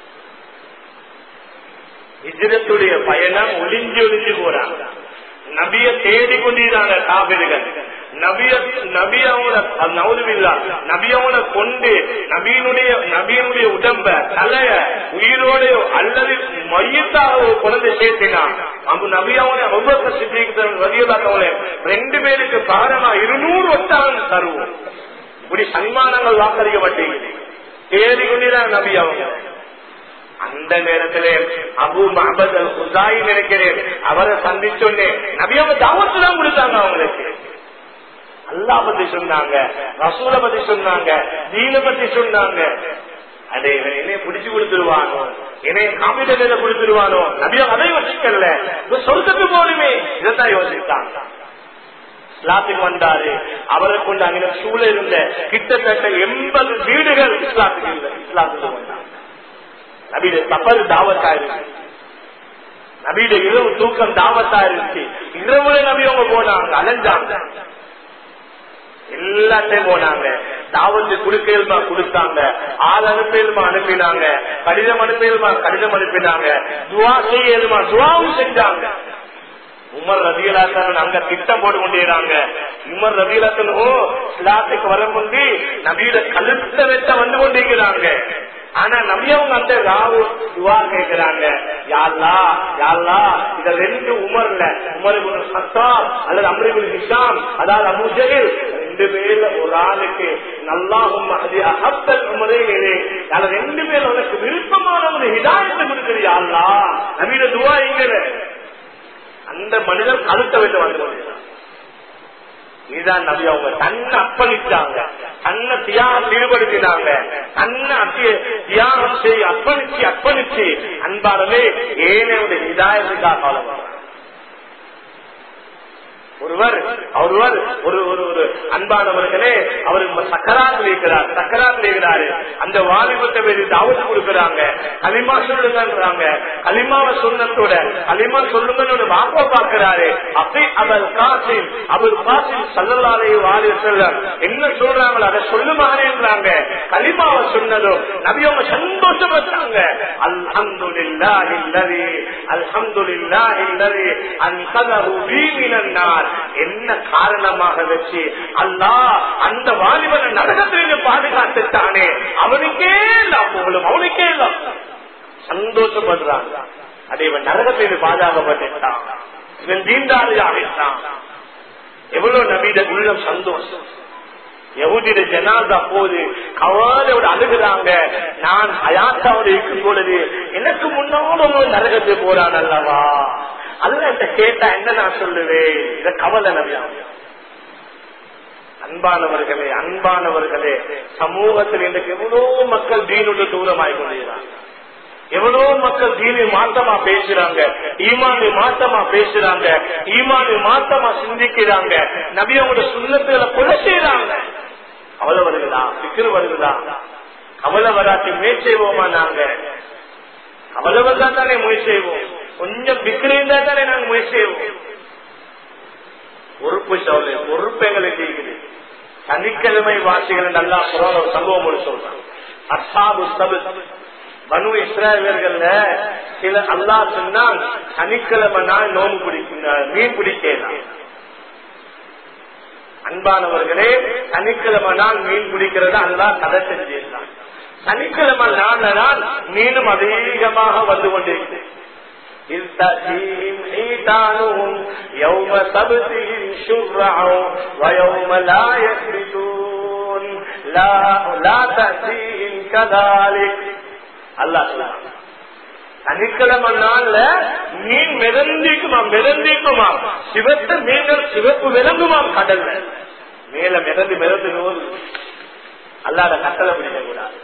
இஜரத்துடைய பயணம் ஒளிஞ்சு ஒளிஞ்சு போறாங்க நபிய தேடி கொண்டிருந்தாங்க காவிரிகள் நபிய நபியவன நவுதுவில்லா நபியவனை கொண்டு நபியினுடைய நபியனுடைய உடம்ப தலைய உயிரோடையோ அல்லது மையத்தாக ஒரு குழந்தை சேர்த்தினான் அங்கு நபியவனை ஒவ்வொரு சித்திக்கு வதியதாக்கவளை ரெண்டு பேருக்கு காரணமா இருநூறு ஒட்டாங்க தருவோம் இப்படி சன்மானங்கள் வாக்களிக்கப்பட்டீங்க தேடி கொண்டிருந்தாங்க நபி அவங்க அந்த நேரத்திலே அபு மஹபத் அல் குசாய் நினைக்கிறேன் அவரை சந்திச்சோன்னே நபியாவ தாவத்து தான் கொடுத்தாங்க அவங்களுக்கு அல்லா பத்தி சொன்னாங்க ரசூல பத்தி சொன்னாங்க தீன பத்தி சொன்னாங்க அதே என்னைய பிடிச்சு கொடுத்துருவானோ என்னைய காப்பீட்டு கொடுத்துருவானோ நபியா அதை யோசிக்கல சொர்க்கத்து போலுமே இதைத்தான் யோசித்தாங்க இஸ்லாத்துக்கு வந்தாரு அவரை கொண்டு அங்கே சூழ இருந்த கிட்டத்தட்ட எண்பது வீடுகள் இஸ்லாத்துக்கு இல்லை இஸ்லாத்துக்கு வந்தாங்க நபீட சபர் தாவத்தா இருக்கு நபீட இரவு தூக்கம் தாவத்தா இருந்துச்சு இரவுல நபி அவங்க போனாங்க அலைஞ்சாங்க எல்லாத்தையும் போனாங்க தாவத்து குடுக்கலுமா கொடுத்தாங்க ஆள் அனுப்பியலுமா அனுப்பினாங்க கடிதம் அனுப்பியலுமா கடிதம் அனுப்பினாங்க துவா செய்யலுமா துவாவும் செஞ்சாங்க உமர் ரபியலாசன் அங்க திட்டம் போட்டு கொண்டிருக்காங்க உமர் ரபியலாசனும் இஸ்லாத்துக்கு வர முந்தி நபியில கழுத்த வெட்ட வந்து கொண்டிருக்கிறாங்க ஆனா நபியவங்க அந்த ராவு துவா கேட்கிறாங்க யாழ்லா யாழ்லா இத ரெண்டு உமர்ல உமர் சத்தா அல்லது அம்ரிபுல் ஹிஷாம் அதாவது அபுஜலில் ரெண்டு பேர்ல ஒரு ஆளுக்கு நல்லாகும் அகத்தல் உமரே அதுல ரெண்டு பேர் உனக்கு விருப்பமான ஒரு ஹிதாயத்தை கொடுக்குது யாழ்லா நபியில துவா இங்கிற அந்த மனிதன் கழுத்த விட்டு வந்து கொண்டிருக்கிறான் இதுதான் நபி அவங்க தன்னை அர்ப்பணிச்சாங்க தன்னை தியாகம் ஈடுபடுத்தினாங்க தன்னை தியாகம் செய்ய அர்ப்பணிச்சு அர்ப்பணிச்சு அன்பானவே ஏனையுடைய இதாயத்துக்காக காலம் ஒருவர் ஒருவர் ஒரு ஒரு ஒரு அன்பானவர்களே அவர் சக்கராத்தில் இருக்கிறார் சக்கராத்தில் இருக்கிறாரு அந்த வாலிபத்தை பேரு தாவத்து கொடுக்கிறாங்க களிமா சொல்லுங்கன்றாங்க களிமாவை சொன்னதோட களிமா சொல்லுங்கன்னு வாப்பா பாக்குறாரு அப்படி அவர் காசிம் அவர் காசிம் சல்லல்லாலே வாலி செல்லம் என்ன சொல்றாங்களோ அதை சொல்லுமாறேன்றாங்க களிமாவை சொன்னதும் நபியவங்க சந்தோஷப்பட்டாங்க அல்ஹம்துலில்லா இல்லதி அல்ஹம்துலில்லா இல்லதி அன்கதஹு பீ மினன் நார் என்ன காரணமாக வச்சு அல்லா அந்த வாலிபனை நரகத்திலிருந்து பாதுகாத்துட்டானே அவனுக்கே எல்லாம் புகழும் அவனுக்கே எல்லாம் சந்தோஷப்படுறாங்க அதே இவன் நரகத்திலிருந்து பாதுகாக்கப்பட்டுட்டான் இவன் தீண்டாளி ஆகிட்டான் எவ்வளவு நபீட உள்ளம் சந்தோஷம் எவ்வளவு ஜனாதா போது கவாலையோட அழுகுறாங்க நான் அயாத்தாவோட இருக்கும் பொழுது எனக்கு முன்னாடி நரகத்து போறான் அல்லவா அல்ல இந்த கேட்டா என்ன நான் சொல்லுவேன் இத கவலை நபியா அன்பானவர்களே அன்பானவர்களே சமூகத்தில் இன்றைக்கு எவ்வளவு மக்கள் தீனுடைய தூரமாய் கொண்டிருக்கிறாங்க எவ்வளவு மக்கள் தீனி மாத்தமா பேசுறாங்க ஈமானி மாத்தமா பேசுறாங்க ஈமானி மாத்தமா சிந்திக்கிறாங்க நபியோட சுண்ணத்துல கொலை செய்யறாங்க கவலை வருகிறதா சிக்கல் வருகிறதா கவலை வராட்டி முயற்சி செய்வோமா நாங்க கவலை வந்தா தானே முயற்சி செய்வோம் கொஞ்சம் பிக்கிரி இருந்தா தானே நாங்க முயற்சி செய்வோம் பொறுப்பு சவுளை பொறுப்பு எங்களுக்கு இருக்குது சனிக்கிழமை வாசிகள் நல்லா புறான ஒரு சம்பவம் ஒன்று சொல்றாங்க அசாபு சபு பனு இஸ்ராயலர்கள்ல சில அல்லா சொன்னா சனிக்கிழமை நாள் நோம்பு பிடிக்க மீன் பிடிக்கலாம் அன்பானவர்களே சனிக்கிழமை நாள் மீன் பிடிக்கிறத அல்லா கதை செஞ்சிருந்தான் சனிக்கிழமை நாள்ல தான் மீனும் அதிகமாக வந்து கொண்டிருக்கு حيتانهم يوم سبتهم شرعا ويوم لا يثبتون لا لا تأتيهم كذلك الله سبحانه சனிக்கிழமை நாள்ல மீன் மிதந்திக்குமா மிதந்திக்குமா சிவத்த மீன்கள் சிவப்பு விளங்குமாம் கடல்ல மேல மிதந்து மிதந்து நூல் அல்லாத கட்டளை பிடிக்க கூடாது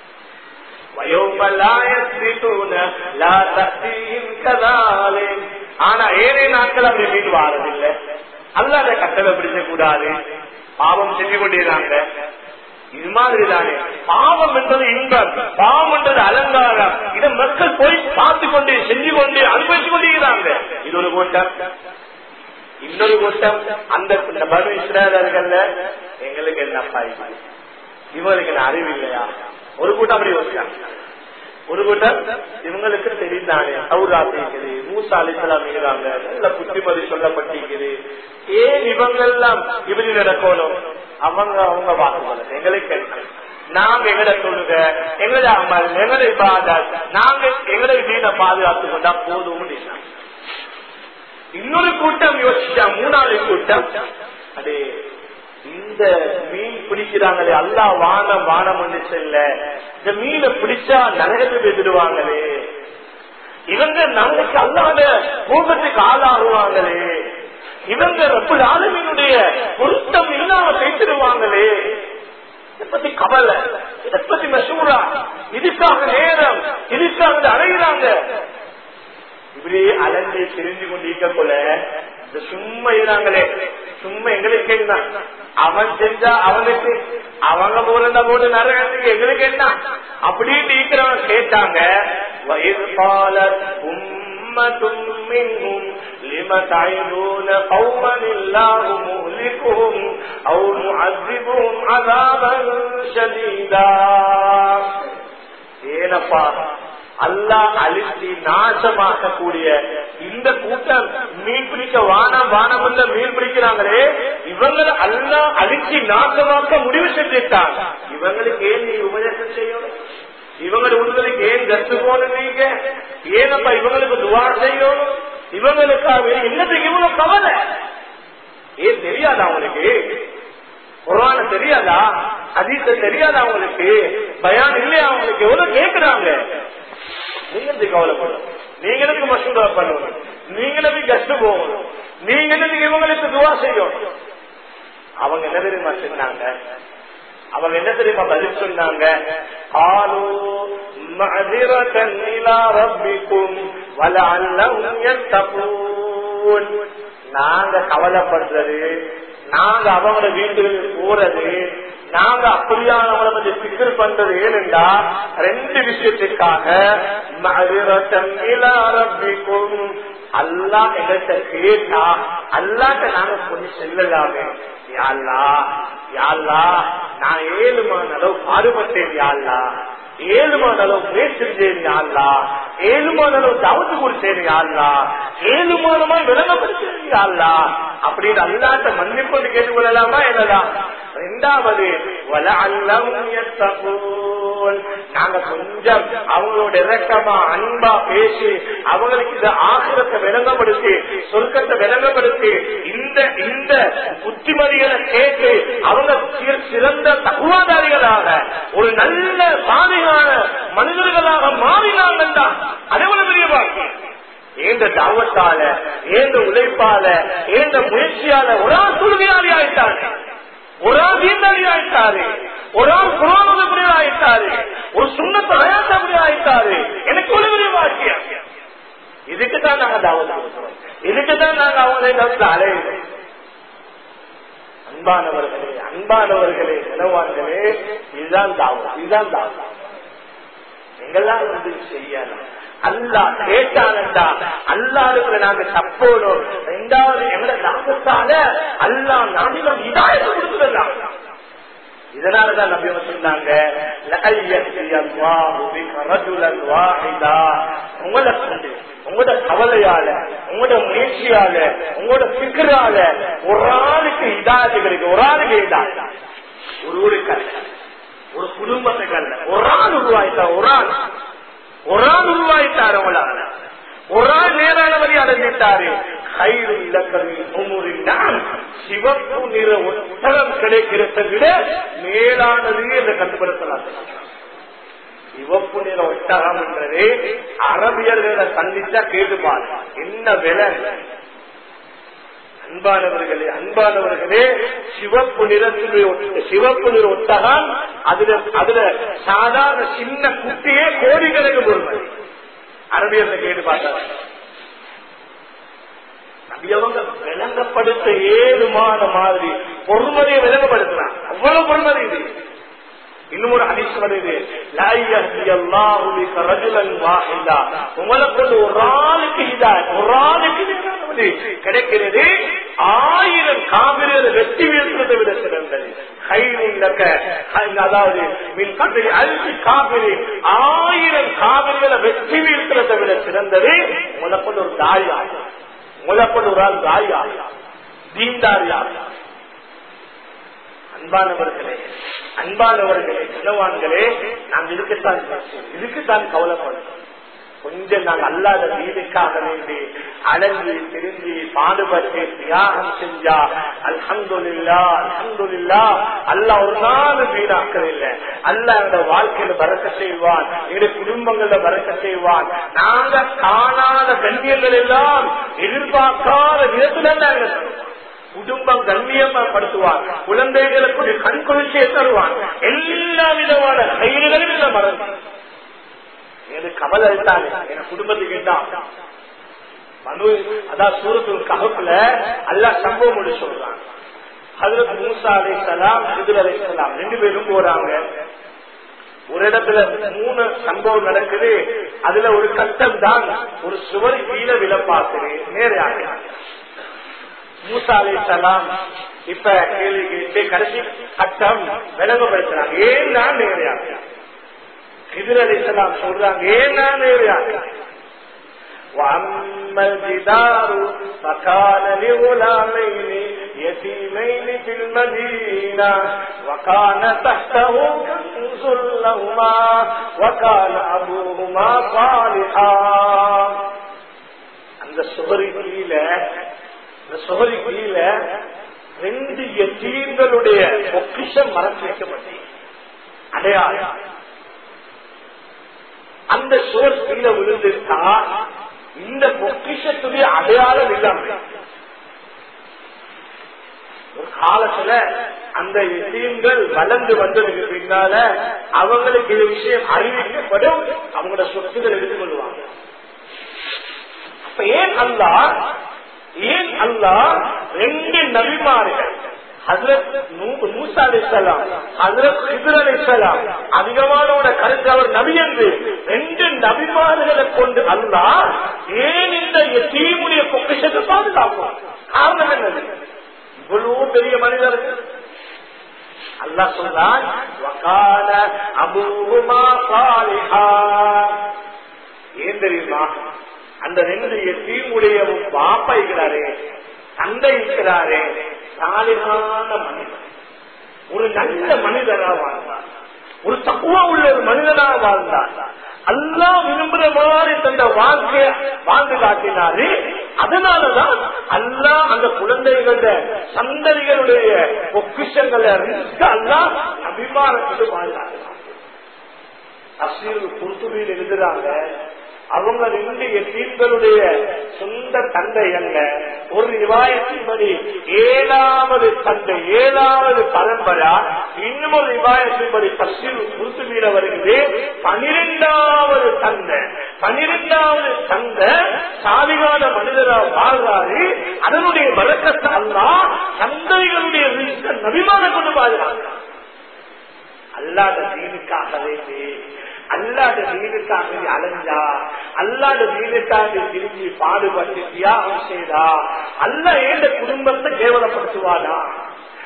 ஆனா ஏழை நாட்கள் அப்படி மீன் வாரதில்லை அல்லாத கட்டளை பிடிக்க கூடாது பாவம் செஞ்சு கொண்டிருந்தாங்க இது மாதிரி தானே பாவம் என்பது இன்பம் பாவம் என்றது அலங்காரம் இதை மக்கள் போய் பார்த்து கொண்டு செஞ்சு கொண்டு அனுபவிச்சு கொண்டிருக்கிறாங்க இது ஒரு கூட்டம் இன்னொரு கூட்டம் அந்த பரு இஸ்ரேலர்கள்ல எங்களுக்கு என்னப்பா இவங்களுக்கு அறிவு இல்லையா ஒரு கூட்டம் அப்படி யோசிச்சாங்க ஒரு கூட்டம் இவங்களுக்கு தெரிந்தானே சௌராத் இருக்குது மூசா அலிசலாம் இருக்கிறாங்க நல்ல புத்திமதி சொல்லப்பட்டிருக்குது ஏன் இவங்க எல்லாம் இப்படி நடக்கணும் அவங்க அவங்க வாக்குவாங்க எங்களுக்கு என்ன நாங்க எங்கட சொல்லுங்க எங்கட அமல் எங்கட பாதல் நாங்க எங்கட வீணை பாதுகாத்து கொண்டா போதும் இன்னொரு கூட்டம் யோசிச்சா மூணாவது கூட்டம் அதே இந்த மீன் பிடிக்கிறாங்களே அல்லா வானம் வானம் வந்து செல்ல இந்த மீனை பிடிச்சா நரகத்துக்கு எதிர்வாங்களே இவங்க நாளைக்கு அல்லாத கோபத்துக்கு ஆளாகுவாங்களே இவங்க ரொம்ப ஆளுமையினுடைய பொருத்தம் இல்லாம பேசிடுவாங்களே இதை பத்தி கவலை இதை பத்தி மசூரா இதுக்காக நேரம் இதுக்காக அடைகிறாங்க இப்படியே அலைஞ்சு தெரிஞ்சு கொண்டிருக்க போல இந்த சும்மா இருக்கிறாங்களே சும்மா எங்களுக்கு என்ன அவன் செஞ்சா அவனுக்கு அவங்க போறத போட்டு நரகத்துக்கு எங்களுக்கு என்ன அப்படின்னு இருக்கிறவன் கேட்டாங்க வயது பால உம்மத்தும் لم تعدون قوما الله مهلكهم او معذبهم عذابا شديدا ஏனப்பா அல்லா அழித்து நாசமாக்கக்கூடிய இந்த கூட்டம் மீன் பிடிக்க வானம் வானம் உள்ள மீன் பிடிக்கிறாங்களே இவங்களை அல்லா அழிச்சு நாசமாக்க முடிவு செஞ்சுட்டாங்க இவங்களுக்கு ஏன் நீ உபதேசம் செய்யணும் இவங்களை உங்களுக்கு ஏன் கத்து போனீங்க ஏனப்பா இவங்களுக்கு துவா செய்யணும் இவங்களுக்காக என்னத்துக்கு இவ்வளவு கவலை ஏன் தெரியாதா அவங்களுக்கு குரான தெரியாதா அதித்த தெரியாதா அவங்களுக்கு பயான் இல்லையா அவங்களுக்கு எவ்வளவு கேட்கிறாங்க நீங்க எதுக்கு கவலைப்படும் நீங்க எதுக்கு மசூரா பண்ணணும் நீங்க எதுக்கு கஷ்டம் போகணும் நீங்க எதுக்கு இவங்களுக்கு துவா செய்யணும் அவங்க என்ன தெரியுமா சொன்னாங்க அவங்க என்ன தெரியுமா பதில் சொன்னாங்க ஆலோ மதிரத்தன் இலா ரப்பிக்கும் வலஅல்லஹும் யத்தகூன் நாங்க கவலைப்படுறது நாங்க அவங்களோட வீட்டுக்கு போறது நாங்க அப்படியானவங்களை கொஞ்சம் சிக்கல் பண்றது ஏனென்றா ரெண்டு விஷயத்துக்காக ஆரம்பிக்கும் அல்லா எங்கள்கிட்ட கேட்டா அல்லாட்ட நாங்க கொஞ்சம் செல்லலாமே யாழ்லா யாழ்லா நான் ஏழுமான அளவு பாடுபட்டேன் யாழ்லா ஏழுமான அளவு பேசிருந்தேன் யாழ்லா ஏழுமான அளவு தவத்து கொடுத்தேன் யாழ்லா ஏழுமானமா விளங்கப்படுத்தேன் யாழ்லா அப்படின்னு அல்லாட்ட மன்னிப்பு கேட்டுக்கொள்ளலாமா என்னதான் ரெண்டாவது வல அல்லம் நாங்க கொஞ்சம் அவங்களோட இறக்கமா அன்பா பேசி அவங்களுக்கு இந்த ஆசிரத்தை விளங்கப்படுத்தி சொர்க்கத்தை விளங்கப்படுத்தி இந்த இந்த புத்திமதிகளை கேட்டு அவங்க சிறந்த தகுவாதாரிகளாக ஒரு நல்ல சாதிகான மனிதர்களாக மாறினாங்கன்னா அதெவ்வளவு பெரிய பாக்கியம் ஏந்த தாவத்தால ஏந்த உழைப்பால ஏந்த முயற்சியால ஒரு ஆள் தொழுகையாளி ஆயிட்டாரு ஒரு ஆள் தீண்டாளி ஆயிட்டாரு ஒரு ஆள் புராணபடி ஆயிட்டாரு ஒரு சுண்ணத்தை அயாத்தபடி ஆயிட்டாரு எனக்கு ஒரு பெரிய பாக்கியம் இதுக்கு தான் நாங்க தாவத் கொடுக்கிறோம் இதுக்கு தான் நாங்க அவங்களை இடத்துல அலையிறோம் அன்பானவர்களே அன்பானவர்களே நிலவான்களே இதுதான் தாவம் இதுதான் தாவம் எங்கெல்லாம் வந்து செய்யணும் அல்லா கேட்டானண்டா அல்லாருக்கு நாங்க தப்போடும் ரெண்டாவது எங்களை தாக்கத்தால அல்லா நாடினம் இதாயத்தை கொடுத்துடலாம் இதனாலதான் நம்பி சொன்னாங்க உங்களை கொண்டு உங்களோட கவலையால உங்களோட முயற்சியால உங்களோட சிக்கரால ஒரு ஆளுக்கு இதாது கிடைக்கும் ஒரு ஆளுக்கு இதாது ஒரு ஊருக்கு அல்ல ஒரு குடும்பத்துக்கு அல்ல ஒரு ஆள் உருவாயிட்டா ஒரு ஆள் ஒரு ஆள் உருவாயிட்டார் அவங்களால ஒரு ஆள் நேரான வழி அடைஞ்சிட்டாரு கயிறு இலக்கரில் மும்முறினால் சிவப்பு நிற உத்தரம் கிடைக்கிறத விட மேலானது என்று கண்டுபிடித்தலாம் சிவப்பு நிற ஒட்டகம் என்றது அரபியர்களை சந்திச்சா கேட்டுப்பார் என்ன விலை அன்பானவர்களே அன்பானவர்களே சிவப்பு நிறத்துடைய சிவப்பு நிற ஒட்டகம் அதுல அதுல சாதாரண சின்ன குட்டியே கோடிக்கணக்கு பொருள் அரபியர்ல கேட்டு பார்த்தாங்க அவங்க விளங்கப்படுத்த ஏழுமான மாதிரி பொறுமதியை விளங்கப்படுத்துறான் அவ்வளவு பொறுமதி இது இன்னும் ஒரு ஹதீஸ் வருது உங்களை கொண்டு ஒரு ஆளுக்கு இதா ஒரு ஆளுக்கு கிடைக்கிறது ஆயிரம் காவிரியை வெட்டி வீழ்த்துறதை விட சிறந்தது அதாவது அழுத்தி காவிரி ஆயிரம் காவிரிகளை வெற்றி வீழ்த்துறதை விட சிறந்தது உங்களை கொண்டு ஒரு தாய் ஆகும் உங்களை கொண்டு ஒரு ஆள் தாய் ஆகும் தீண்டாரி ஆகும் அன்பானவர்களே அன்பானவர்களே கனவான்களே நாம் இதுக்குத்தான் இதுக்குத்தான் கவலைப்படுறோம் கொஞ்சம் நாங்கள் அல்லாத வீடுக்காக வேண்டி அழகு திரும்பி பாடுபட்டு தியாகம் செஞ்சா அல்ஹந்துல்லா அல்ஹந்துல்லா அல்ல ஒரு நாள் வீடாக்கள் இல்லை அல்ல எங்க வாழ்க்கையில பறக்க செய்வான் எங்க குடும்பங்கள்ல பறக்க செய்வான் நாங்க காணாத கண்ணியங்கள் எல்லாம் எதிர்பார்க்காத விதத்துல நாங்க குடும்பம் கண்ணியப்படுத்துவான் குழந்தைகளுக்கு கண் குளிர்ச்சியை தருவான் எல்லா விதமான கயிறுகளும் இல்ல மறந்து எனக்கு கவலை இருந்தாங்க என் குடும்பத்துக்கு கேட்டான் மனு அதான் சூரத்து ககப்புல அல்லா சம்பவம் முடிச்சு சொல்றாங்க அதுல மூசா அலை சலாம் இதுல அலை சலாம் ரெண்டு பேரும் போறாங்க ஒரு இடத்துல மூணு சம்பவம் நடக்குது அதுல ஒரு கட்டம் தான் ஒரு சுவர் கீழே விழ பார்க்குது நேரையாக மூசா அலை சலாம் இப்ப கேள்வி கேட்டு கடைசி கட்டம் விளங்கப்படுத்துறாங்க ஏன் நான் நேரையாக எதிர் அலிசலாம் சொல்றாங்க ஏன் நான் நேரையாக وأما الجدار فكان لغلامين يتيمين في المدينة وكان تحته كنز لهما وكان أبوهما صالحا அந்த சுகரி கீழே அந்த சுகரி கீழே ரெண்டு எத்தீர்களுடைய பொக்கிஷம் மறைச்சு வைக்கப்பட்டு அடையாளம் அந்த சுவர் கீழே விழுந்துட்டா இந்த பொக்கிஷத்துடைய அடையாளம் இல்லாம ஒரு காலத்துல அந்த விஷயங்கள் வளர்ந்து வந்ததுக்கு பின்னால அவங்களுக்கு இது விஷயம் அறிவிக்கப்படும் அவங்களோட சொத்துக்கள் எடுத்துக்கொள்வாங்க அப்ப ஏன் அல்லா ஏன் அல்லா ரெண்டு நபிமார்கள் அதிகமானோட கருத்து அவர் நபி என்று ரெண்டு நபிமார்களை கொண்டு அல்லா ஏன் இந்த தீமுடைய பொக்கிஷத்தை பாதுகாப்போம் காரணம் என்னது இவ்வளவு பெரிய மனிதர்கள் அல்லா சொல்றான் ஏன் தெரியுமா அந்த ரெண்டு எத்தீமுடைய பாப்பா இருக்கிறாரே தந்தை இருக்கிறாரே சாலிகான மனிதன் ஒரு நல்ல மனிதனா வாழ்ந்தார் ஒரு தக்குவா உள்ள ஒரு மனிதனா வாழ்ந்தார் அல்லா விரும்புற மாதிரி தந்த வாழ்க்கைய வாழ்ந்து காட்டினாரு அதனாலதான் அல்லா அந்த குழந்தைகள சந்ததிகளுடைய பொக்கிஷங்களை அல்லா அபிமானத்துக்கு வாழ்ந்தாங்க அசீல் குர்த்துபியில் எழுதுறாங்க அவங்க ரெண்டு எத்தீன்களுடைய சொந்த தந்தை அல்ல ஒரு ரிவாயத்தின்படி ஏழாவது தந்தை ஏழாவது பரம்பரா இன்னும் ஒரு ரிவாயத்தின்படி பசில் குருத்துமீட வருகிறது பனிரெண்டாவது தந்தை பனிரெண்டாவது தந்தை சாதிகால மனிதரா வாழ்றாரு அதனுடைய வழக்கத்தை அல்லா தந்தைகளுடைய நபிமான கொண்டு வாழ்றாங்க அல்லாத தீனுக்காகவே அல்லாத தீனுக்காக அலைஞ்சா அல்லாத தீனுக்காக திரும்பி பாடுபட்டு தியாகம் செய்தா அல்ல ஏந்த குடும்பத்தை கேவலப்படுத்துவானா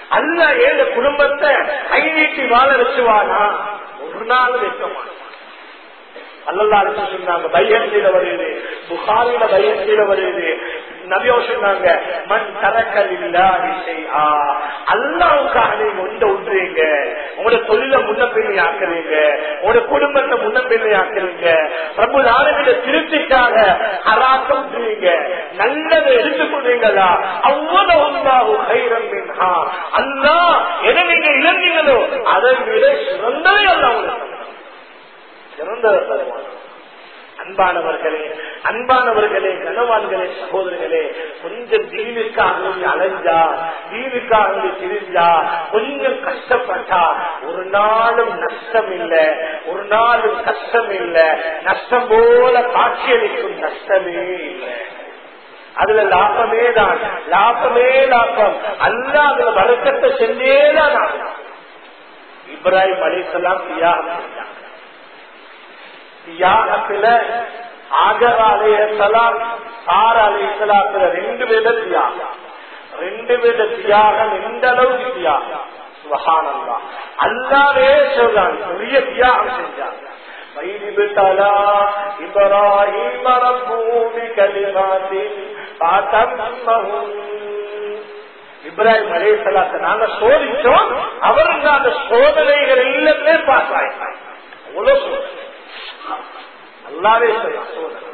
அல்ல ஏழு குடும்பத்தை கை நீட்டி வாழ வச்சுவானா ஒரு நாள் வைக்க மாட்டான் அல்லல்லாரு சொன்னாங்க பையன்கீழ வருது புகாரில பையன்கீழ வருது நபியோ சொன்னாங்க மண் தரக்கல் இல்லாதி செய்யா அல்லாவுக்காக நீங்க ஒன்ற விட்டுறீங்க உங்களோட தொழில முன்ன பின்னி ஆக்குறீங்க உங்களோட குடும்பத்தை முன்ன பின்னி ஆக்குறீங்க பிரபு நாடுகள திருப்திக்காக அராக்க விட்டுறீங்க நல்லதை எடுத்துக்கொள்றீங்களா அவ்வளவு உண்டாகும் கைரம் மின்ஹா அல்லா எதை நீங்க இழந்தீங்களோ அதை விட சிறந்ததை அல்ல உங்களுக்கு சிறந்தவர் தருவான் அன்பானவர்களே அன்பானவர்களே கனவான்களே சகோதரர்களே கொஞ்சம் தீனுக்காக அலைஞ்சா தீனுக்காக திரிஞ்சா கொஞ்சம் கஷ்டப்பட்டா ஒரு நாளும் நஷ்டம் இல்ல ஒரு நாளும் கஷ்டம் இல்ல நஷ்டம் போல காட்சியளிக்கும் நஷ்டமே இல்லை அதுல லாபமே தான் லாபமே லாபம் அல்ல அதுல வழக்கத்தை செஞ்சேதான் இப்ராஹிம் அலிசலாம் தியாகம் செஞ்சாங்க தியாகத்துல ஆகர் அலையலாம் சார் அலையலாத்துல ரெண்டு வித தியாகம் ரெண்டு வித தியாகம் எந்த அளவுக்கு தியாகம் சுகானந்தா அல்லாவே சொல்றான் பெரிய தியாகம் செஞ்சாங்க وَإِذْ إِبْرَاهِيمَ رَبُّهُ بِكَلِمَاتٍ فَأَتَمَّهُنَّ இப்ராஹிம் அலேசலாத்தை நாங்க சோதிச்சோம் அவருங்க அந்த சோதனைகள் எல்லாமே பாஸ் ஆயிட்டாங்க அவ்வளவு சோதனை நல்லாவே சோதனை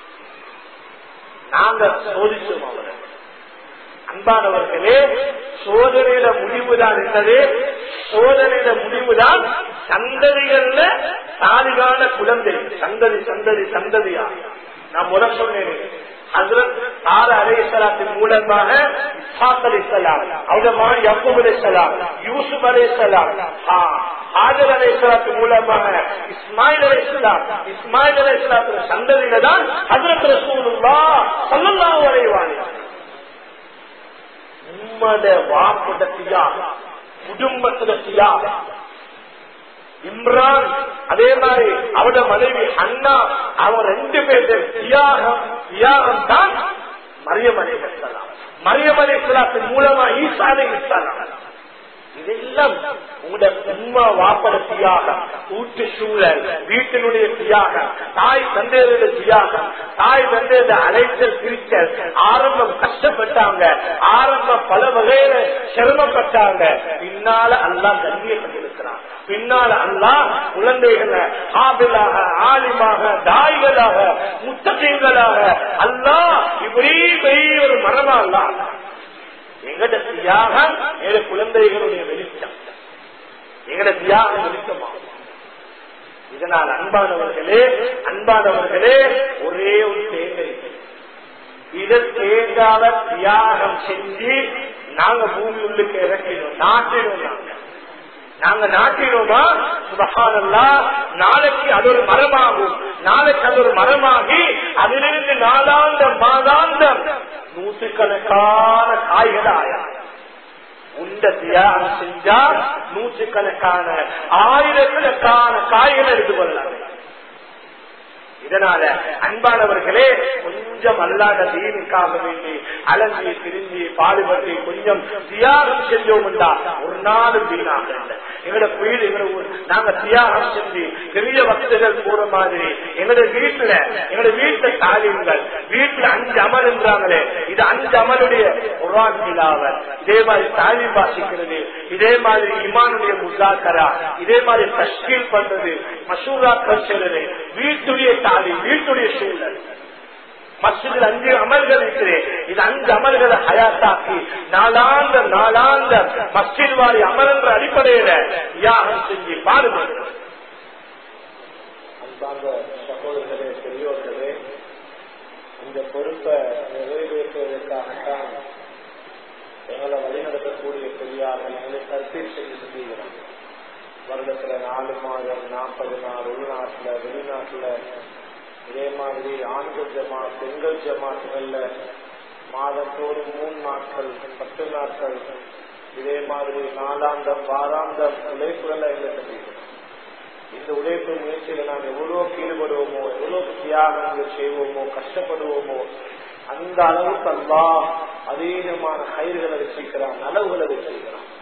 நாங்க சோதிச்சோம் அவரை அன்பானவர்களே சோதனையில முடிவுதான் என்னது சோதனையில முடிவுதான் சந்ததிகள்ல சாதிகான குழந்தை சந்ததி சந்ததி சந்ததியா நான் முறை சொன்னேன் அலைசலாத்தின் மூலமாக இஸ்ஹாக் அலைசலாம் அவங்க யக்கூப் அலைசலாம் யூசுப் அலைசலாம் ஆஜர் அலைசலாத்தின் மூலமாக இஸ்மாயில் அலைசலாம் இஸ்மாயில் அலைசலாத்தின் சந்ததியில தான் ஹசரத் ரசூலுல்லா சல்லல்லாஹு அலைஹி வஸல்லம் உம்மட வாப்புட தியாகம் குடும்பத்துல தியாகம் இம்ரான் அதே மாதிரி அவட மனைவி அண்ணா அவன் ரெண்டு பேரும் தியாகம் தியாகம் தான் மரியம் அலைசலாம் மரியம் அலைசலாத்தின் மூலமா ஈசானை விட்டாங்க இதெல்லாம் உங்களோட உண்மை வாப்பட தியாகம் ஊட்டு சூழல் வீட்டினுடைய தியாகம் தாய் தந்தையருடைய தியாகம் தாய் தந்தையருடைய அலைச்சல் பிரிச்சல் ஆரம்பம் கஷ்டப்பட்டாங்க ஆரம்பம் பல வகையில சிரமப்பட்டாங்க பின்னால எல்லாம் கண்ணியப்பட்டிருக்கிறான் பின்னால அல்லா குழந்தைகளை ஆபிலாக ஆலிமாக தாய்களாக முத்தகைகளாக அல்லா இப்படி பெரிய ஒரு மரமா அல்லா எங்கட தியாகம் எங்க குழந்தைகளுடைய வெளிச்சம் எங்கட தியாகம் வெளிச்சமாகும் இதனால் அன்பானவர்களே அன்பானவர்களே ஒரே ஒரு தேங்கை இதை தேங்கால தியாகம் செஞ்சு நாங்க பூமி உள்ளுக்கு இறக்கினோம் நாட்டினோம் நாங்க நாங்க நாட்டினோமா சுபகானல்லா நாளைக்கு அது ஒரு மரமாகும் நாளைக்கு அது ஒரு மரமாகி அதிலிருந்து நாளாந்தம் மாதாந்தம் நூற்றுக்கணக்கான காய்கள் ஆயா உண்ட தியாகம் செஞ்சா நூற்றுக்கணக்கான ஆயிரக்கணக்கான காய்கள் எடுத்து கொள்ளலாம் இதனால அன்பானவர்களே கொஞ்சம் அல்லாத தீனுக்காக வேண்டி அலஞ்சி திரும்பி பாடுபட்டு கொஞ்சம் தியாகம் செஞ்சோம்டா ஒரு நாளும் வீணாக இல்லை எங்களோட வீடு எங்களோட நாங்க தியாகம் செஞ்சு பெரிய வசதிகள் போற மாதிரி எங்களோட வீட்டுல எங்களோட வீட்டுல தாலிம்கள் வீட்டுல அஞ்சு அமல் என்றாங்களே இது அஞ்சு அமலுடைய குரான் திலாவர் இதே மாதிரி தாலிம் வாசிக்கிறது இதே மாதிரி இமானுடைய முசாக்கரா இதே மாதிரி தஷ்கீல் பண்றது மசூராக்கள் செல்றது வீட்டுடைய தாலிம் வீட்டுடைய சூழல் மசிதில் அஞ்சு அமல்கள் இருக்கிறேன் இது அஞ்சு அமல்களை ஹயாத்தாக்கி நாளாந்த நாளாந்த மஸ்ஜித் வாரி அமல் என்ற அடிப்படையில தியாகம் செஞ்சு பாடுபடுறோம் அன்பார்ந்த சகோதரர்களே பெரியோர்களே இந்த பொறுப்பை நிறைவேற்றுவதற்காகத்தான் எங்களை வழிநடத்தக்கூடிய பெரியார்கள் எங்களை கருத்தில் செய்து செஞ்சுக்கிறோம் வருடத்துல நாலு மாதம் நாற்பது நாள் உள்நாட்டுல வெளிநாட்டுல இதே மாதிரி ஆண்கள் ஜமா பெண்கள் ஜமாத்துகள்ல மாதந்தோறும் மூணு நாட்கள் பத்து நாட்கள் இதே மாதிரி நாலாந்தம் வாராந்தம் உழைப்புகளை எங்களை செஞ்சுக்கிறோம் இந்த உழைப்பு முயற்சியில நாம் எவ்வளவு ஈடுபடுவோமோ எவ்வளவு தியாகங்கள் செய்வோமோ கஷ்டப்படுவோமோ அந்த அளவுக்கு அல்லா அதீதமான கயிறுகளை வச்சிருக்கிறான் நலவுகளை வச்சிருக்கிறான்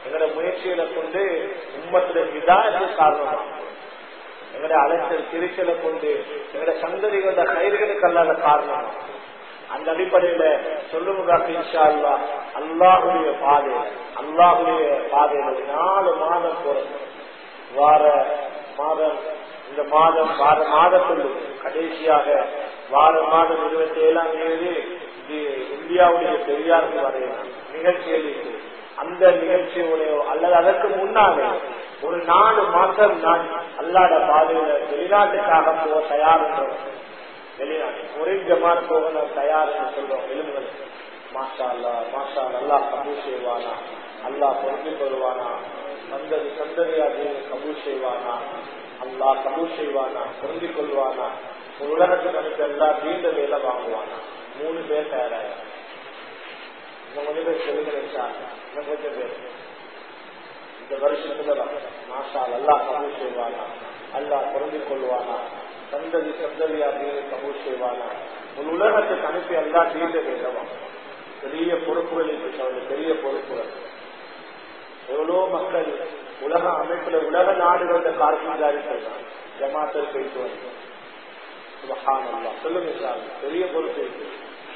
எங்களோட முயற்சிகளை கொண்டு உம்மத்துல விதாயத்து காரணமாகும் எங்களுடைய அலைச்சல் திருச்சலை கொண்டு எங்களுடைய சந்ததிகளோட கயிறுகளுக்கு அல்லாத காரணம் அந்த அடிப்படையில சொல்லுங்க இன்ஷா அல்லா அல்லாஹுடைய பாதை அல்லாஹுடைய பாதையில நாலு மாதம் போறது வார மாதம் இந்த மாதம் வார மாதத்தில் கடைசியாக வார மாதம் இருபத்தி ஏழாம் தேதி இது இந்தியாவுடைய பெரியாருக்கு வரையலாம் நிகழ்ச்சியில் இருக்கு. அந்த நிகழ்ச்சியுடைய அல்லது அதற்கு முன்னாலே ஒரு நாலு மாசம் நான் அல்லாத பாதையில வெளிநாட்டுக்காக போக தயார் என்றோம் வெளிநாட்டு ஒரே ஜமாத் போக நான் தயார் என்று சொல்றோம் எலும்புகள் மாஷா அல்லா மாஷா அல்லா கபூல் செய்வானா அல்லாஹ் பொறுத்து கொள்வானா சந்ததி சந்ததியா கபூல் செய்வானா அல்லாஹ் கபூல் செய்வானா பொருந்தி கொள்வானா ஒரு உலகத்துக்கு அனுப்பி எல்லாம் நீண்ட வேலை வாங்குவானா மூணு பேர் தயாராக இன்னும் கொஞ்சம் பேர் சொல்லுங்க இன்னும் கொஞ்சம் பேர் இந்த வருஷத்துல மாஷா அல்லா கபூல் செய்வானா அல்லாஹ் பொருந்தி கொள்வானா சந்ததி சந்ததியா நீங்க கபூல் செய்வானா ஒரு உலகத்துக்கு அனுப்பி எல்லாம் நீண்ட வேலை வாங்குவான் பெரிய பொறுப்புகள் இருக்கு பெரிய பொறுப்புகள் எவ்வளோ மக்கள் உலக அமைப்புல உலக நாடுகள கார்பந்தாரி சொல்றாங்க ஜமாத்தல் போயிட்டு வந்து சுபஹானல்லா. சொல்லுங்க சார் பெரிய பொறுப்பு இருக்கு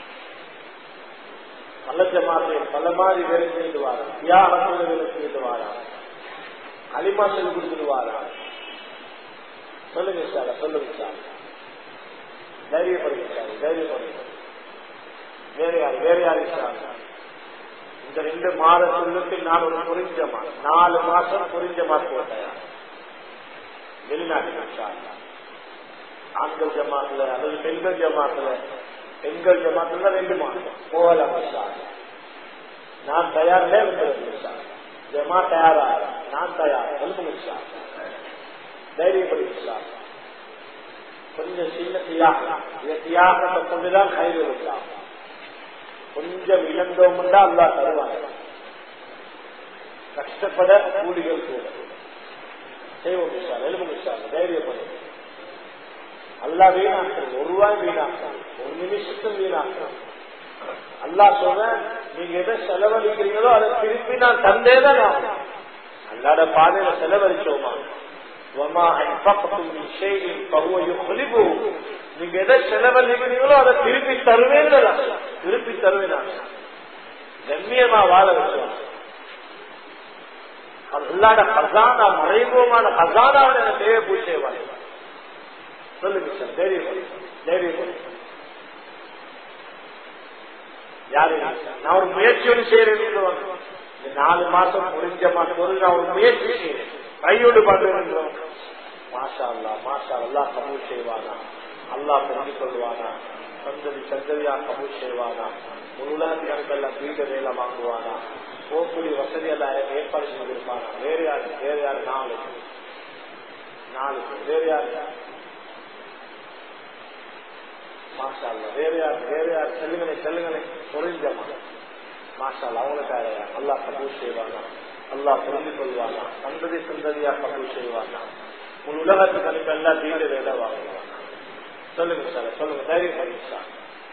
பல ஜமாத்தை பல மாதிரி வேலை செய்து வாரா தியாகத்தோட வேலை செய்து வாரா களிமா சொல்லி கொடுத்துட்டு வாரா சொல்லுங்க சார் சொல்லுங்க சார் தைரியப்படுங்க சார் தைரியப்படுங்க வேற யாரு வேற யாரு சார் இந்த ரெண்டு மாதத்துக்கு நான் ஒரு புரிஞ்சமா நாலு மாசம் புரிஞ்சமா போட்டேன் வெளிநாட்டு ஆண்கள் ஜமாத்துல அல்லது பெண்கள் ஜமாத்துல பெண்கள் ஜமாத்துல ரெண்டு மாசம் போகலாம் சார் நான் தயாரிலே சார் ஜமா தயாரா நான் தயார் சொல்லுங்க சார் தைரியப்படுங்க சார் கொஞ்சம் சின்ன தியாகம் இந்த தியாகத்தை கொண்டுதான் கைது இருக்கலாம் கொஞ்சம் இழந்தோம்னா அல்லா தருவாங்க கஷ்டப்பட கூலிகள் கூட செய்வோம் சார் எலும்புங்க சார் தைரியப்படுங்க அல்லா வீணாக்குறது ஒரு ரூபாய் வீணாக்குறது ஒரு நிமிஷத்தும் வீணாக்குறது அல்லா சொல்ற நீங்க எதை செலவழிக்கிறீங்களோ அதை திருப்பி நான் தந்தேதான் ஆகும் அல்லாட பாதையில செலவழிச்சோமா நீங்க எதை செலவழிக்கிறீங்களோ அதை திருப்பி தருவேன் திருப்பி தருவேன் கண்ணியமா வாழ வச்சோம் அல்லாட கசானா மறைமுகமான கசானாவை எனக்கு தேவை பூச்சேவாங்க சொல்லுங்க சார் தைரியம் தைரியம் யாரு நான் ஒரு முயற்சி ஒன்று செய்யறேன் இந்த நாலு மாசம் முடிஞ்ச மாசம் ஒரு நான் ஒரு முயற்சி செய்யறேன் கையோடு பண்றேன் மாஷா அல்லா மாஷா அல்லா கபூல் செய்வானா அல்லா புரிஞ்சு கொள்வானா சந்ததி சந்ததியா கபூல் செய்வானா ஒரு உலகத்துக்கு எல்லாம் வீடு வேலை வாங்குவானா போக்குடி வசதி எல்லாம் ஏற்பாடு செஞ்சிருப்பானா வேற யாரு வேற யாரு நாலு நாலு வேற யாரு மாஷா அல்லா வேற யார் வேற யார் செல்லுங்களே செல்லுங்களே புரிஞ்சமா மாஷா அல்லா அவங்களுக்காக அல்லா கபூல் செய்வானா அல்லா புரிந்து கொள்வானா சந்ததி சந்ததியா கபூல் செய்வானா உன் உலகத்துக்கு அனுப்பி எல்லாம் வீடு வேலை வாங்குவானா சொல்லுங்க சார் சொல்லுங்க தைரியம் பண்ணுங்க சார்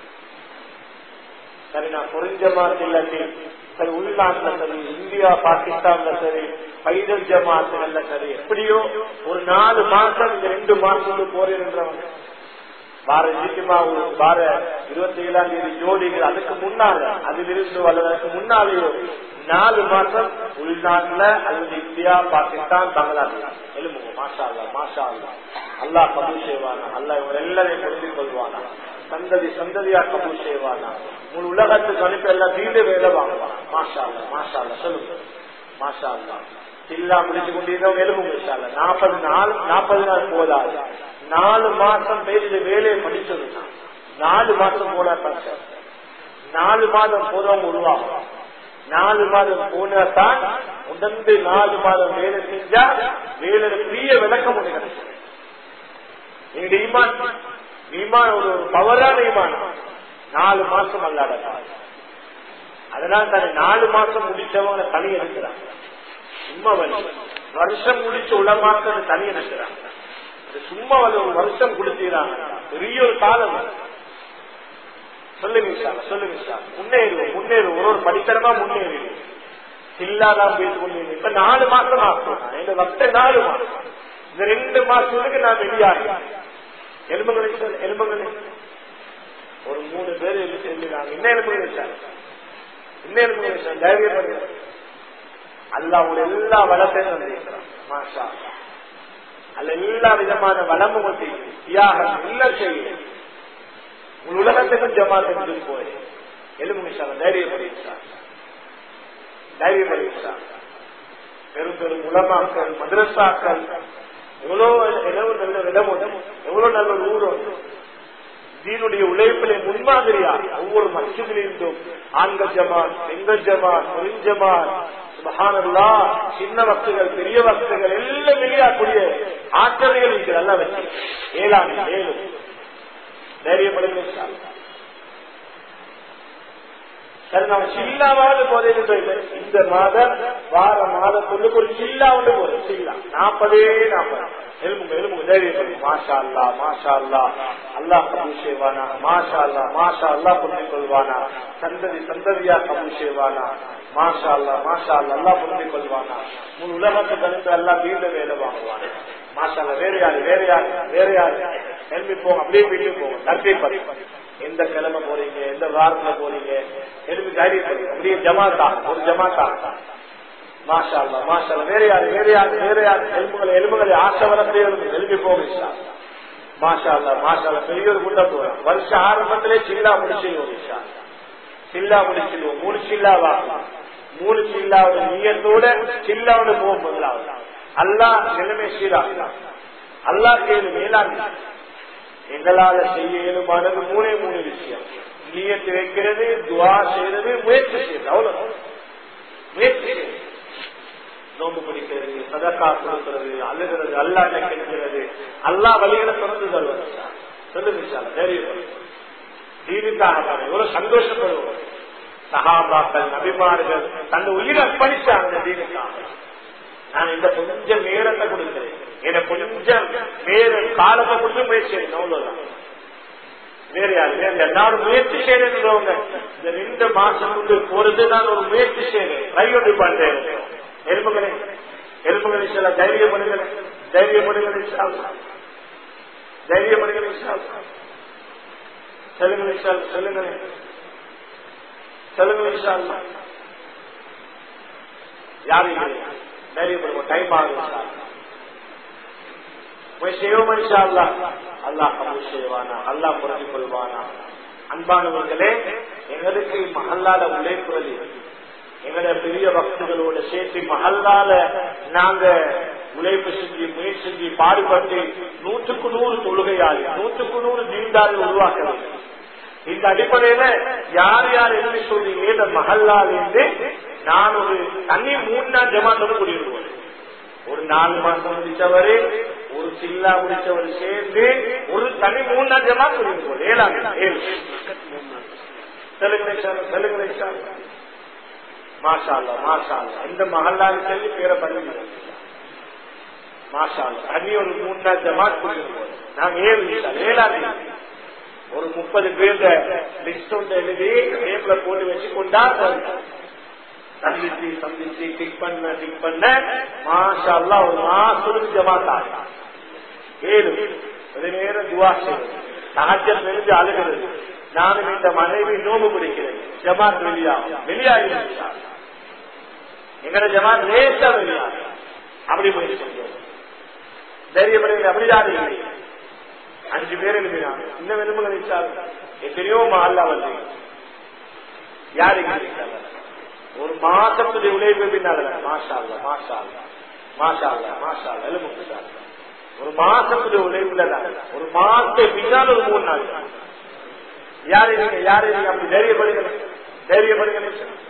சரி நான் புரிஞ்சமா இல்லாட்டி சரி உள்நாட்டுல சரி இந்தியா பாகிஸ்தான்ல சரி பைதல் ஜமாத்துகள்ல சரி எப்படியோ ஒரு நாலு மாசம் இந்த ரெண்டு மாசத்துக்கு போறேன்றவங்க வார ஜிக்கிமா வார இருபத்தி ஏழாம் தேதி ஜோடிகள் அதுக்கு முன்னால அதிலிருந்து அல்லது அதுக்கு முன்னாலேயோ நாலு மாசம் உள்நாட்டுல அல்லது இந்தியா பாகிஸ்தான் பங்களாதேஷ் எலும்புங்க மாஷா அல்லா மாஷா அல்லா அல்லா கபூல் செய்வானா அல்லா இவங்க எல்லாரையும் புரிந்து கொள்வானா சந்ததி சந்ததியா கபூல் செய்வானா உங்கள் உலகத்துக்கு அனுப்பி எல்லாம் வீடு வேலை வாங்குவானா மாஷா அல்லா மாஷா அல்லா சொல்லுங்க மாஷா அல்லா இல்லா முடிச்சு கொண்டிருந்தவங்க எலும்புங்க நாற்பது நாள் நாற்பது நாள் போதாது நாலு மாசம் பேர் இந்த வேலையை படிச்சது நாலு மாசம் போனா சார் நாலு மாதம் போதவங்க உருவாகும் நாலு மாதம் போனாதான் உடந்து நாலு மாதம் வேலை செஞ்சா வேலை பெரிய விளக்கம் ஒண்ணு கிடைக்கும் எங்க ஈமான் ஈமான் ஒரு பவரான ஈமான் நாலு மாசம் அல்லாட அதனால தானே நாலு மாசம் முடிச்சவங்க தனி எடுக்கிறாங்க சும்மா வழி வருஷம் முடிச்ச உலமாக்கள் தனி எடுக்கிறாங்க சும்மா வந்து ஒரு வருஷம் கொடுத்துறாங்க பெரிய ஒரு காலம் சொல்லுங்க சார் சொல்லுங்க சார் முன்னேறுவோம் முன்னேறுவோம் ஒரு ஒரு படித்தரமா முன்னேறுவோம் சில்லாதான் பேசி கொண்டு இப்ப நாலு மாசம் ஆகும் இந்த வக்த நாலு மாசம் இந்த ரெண்டு மாசத்துக்கு நான் வெளியாகிறேன் எலும்புகளை சொல், எலும்புகளை ஒரு மூணு பேர் எழுதினாங்க என்ன எலும்புகளை சார் என்ன எலும்புகளை சார் தைரியப்படுங்க அல்லாவுடைய எல்லா வளத்தையும் வந்திருக்கிறான் மாஷா அல்லாஹ். அல்ல எல்லா விதமான வளமும் வந்து தியாகம் இல்ல செய்யும் உங்கள் உலகத்துக்கும் ஜமாத் என்று போய் எலும்பு சார் தைரியப்படுகிறார் தைரியப்படுகிறார் பெரும் பெரும் உலமாக்கள் மதரசாக்கள் எவ்வளவு எவ்வளவு நல்ல இடம் உண்டு, எவ்வளவு நல்ல ஒரு ஊர் உண்டு. தீனுடைய உழைப்பிலே முன்மாதிரியா ஒவ்வொரு மசிதிலிருந்தும் ஆண்கள் ஜமான் பெண்கள் ஜமான் பெண் ஜமான் சுபஹானல்லா சின்ன வக்துகள் பெரிய வக்துகள் எல்லாம் வெளியாக்கூடிய ஆற்றல்கள் இருக்கிறது நல்லா வச்சு ஏழாம் ஏழு தைரியப்படுங்க சரி நம்ம சில்லாவாவது போதே இந்த மாதம் வார மாதத்துள்ளுக்கு ஒரு சில்லாவது போதும் சில்லா நாற்பதே நாற்பது எலும்புங்க எலும்புங்க தைரியப்படி மாஷா அல்லா மாஷா அல்லா அல்லாஹ் கபூல் செய்வானா மாஷா அல்லா மாஷா அல்லா புரிந்து கொள்வானா சந்ததி சந்ததியா கபூல் செய்வானா மாஷா அல்லா மாஷா அல்லா அல்லா புரிந்து கொள்வானா முன் உலகத்துக்கு அனுப்பி எல்லாம் வீட்டுல வேலை வாங்குவானா மாஷா அல்லா வேற யாரு வேற யாரு வேற யாரு எழுப்பி போங்க அப்படியே வீட்டுக்கு போங்க தற்பி பதி எந்த கிழமை போறீங்க எந்த வாரத்துல போறீங்க எழுப்பி தைரியம் பண்ணி அப்படியே ஜமாத்தா ஒரு ஜமாத்தா மாஷா அல்லா மாஷா அல்லா வேற யாரு வேற யாரு வேற யாரு எலும்புகளை எலும்புகளை ஆசை வரத்தையே எழுப்பி போங்க மாஷா அல்லா மாஷா அல்லா பெரிய ஒரு கூட்டம் போறோம் வருஷ ஆரம்பத்திலே சில்லா முடிச்சிருவோம் இஷா சில்லா முடிச்சிருவோம் மூணு சில்லாவா மூணு சில்லாவோட நீயத்தோட சில்லாவோட போக முதலாவது அல்லா நிலைமை சீரா அல்லா கேளு மேலாண்மை எங்களால செய்ய இயலுமானது மூணே மூணு விஷயம் நீயத்து வைக்கிறது துவா செய்யறது முயற்சி செய்யறது அவ்வளவு முயற்சி செய்யறது நோம்பு பிடிக்கிறது சதக்கா கொடுக்கிறது அழுகிறது அல்லா நினைக்கிறது அல்லா வழிகளை தொடர்ந்து தருவது சொல்லுங்க தைரியம் தீனுக்காக எவ்வளவு சந்தோஷப்படுவோம் சகாபாக்கள் நபிமார்கள் தன் உயிரை அர்ப்பணிச்சாங்க தீனுக்காக நான் இந்த கொஞ்சம் நேரத்தை கொடுக்கிறேன் எனக்கு கொஞ்சம் வேற காலத்தை கொடுத்து முயற்சி செய்யணும் அவ்வளவுதான் வேற யாரு வேற யாரு? நான் ஒரு முயற்சி செய்யறேன்றவங்க இந்த ரெண்டு மாசம் வந்து போறது நான் ஒரு முயற்சி செய்யறேன் கையொன்று பண்றேன் எலும்புகளே எலும்புகளை சில தைரியப்படுகிறேன் தைரியப்படுகிறேன் தைரியப்படுகிறேன் சொல்லுங்க விஷால் சொல்லுங்க சொல்லுங்க விஷால் யாரும் தைரியப்படுவோம் டைம் ஆகும் அல்லாஹ் கபூல் செய்வானா அல்லாஹ் புரிஞ்சு கொள்வானா அன்பானவர்களே எங்களுக்கு மகல்லால உழைப்புறது எங்களுடைய பெரிய பக்தர்களோட சேர்த்து மகல்லால நாங்க உழைப்பு செஞ்சு முயற்சி செஞ்சு பாடுபட்டு நூற்றுக்கு நூறு தொழுகையாளி நூற்றுக்கு நூறு தீண்டார்கள் உருவாக்கலாம் இந்த அடிப்படையில யார் யார் என்ன சொல்றீங்க இந்த மகல்லாலிருந்து நான் ஒரு தனி மூணு நாள் ஜமாத்தோடு கூடியிருக்கோம் ஒரு நாலு மாசம் முடிச்சவரு ஒரு சில்லா முடிச்சவர் சேர்ந்து ஒரு தனி மூணு நாள் ஜமா கூடியிருக்கோம் ஏழாம் ஏழு தெலுங்கு தெலுங்கு மாஷா அல்லா மாஷா அல்லா இந்த மகல்லான்னு சொல்லி பேரை பண்ணி மாஷா அல்லா தனி ஒரு மூணு நாள் ஜமா கூடியிருக்கோம் நாங்க ஏழு ஏழாம் ஒரு முப்பது பேர் லிஸ்ட் ஒன்று எழுதி டேப்ல போட்டு வச்சு கொண்டா சந்திச்சு சந்திச்சு டிக் பண்ண டிக் பண்ண மாஷா அல்லா ஒரு மாசத்துக்கு ஜமாத்தா ஏழு அது நேரம் துவா செய்வது சகஜம் தெரிஞ்சு அழுகிறது நானும் இந்த மனைவி நோம்பு பிடிக்கிறேன் ஜமாத் வெளியாகும் வெளியாகி எங்கட ஜமாத் லேசா வெளியாகும் அப்படி போய் செஞ்சோம் தைரியப்படையில் அப்படிதான் இல்லை அஞ்சு பேர் எழுதினாங்க இன்னும் விரும்புகள் இச்சாங்க எத்தனையோ மால்லா வந்து யாரு ஒரு மாசத்துடைய உழைப்பு பின்னால மாஷா அல்ல மாஷா அல்ல மாஷா அல்ல மாஷா அல்ல எலும்பு ஒரு மாசத்துடைய உழைப்புல தான் ஒரு மாசத்தை பின்னால் ஒரு மூணு நாள் யாரு நீங்க யாரு நீங்க அப்படி தைரியப்படுங்க தைரியப்படுங்க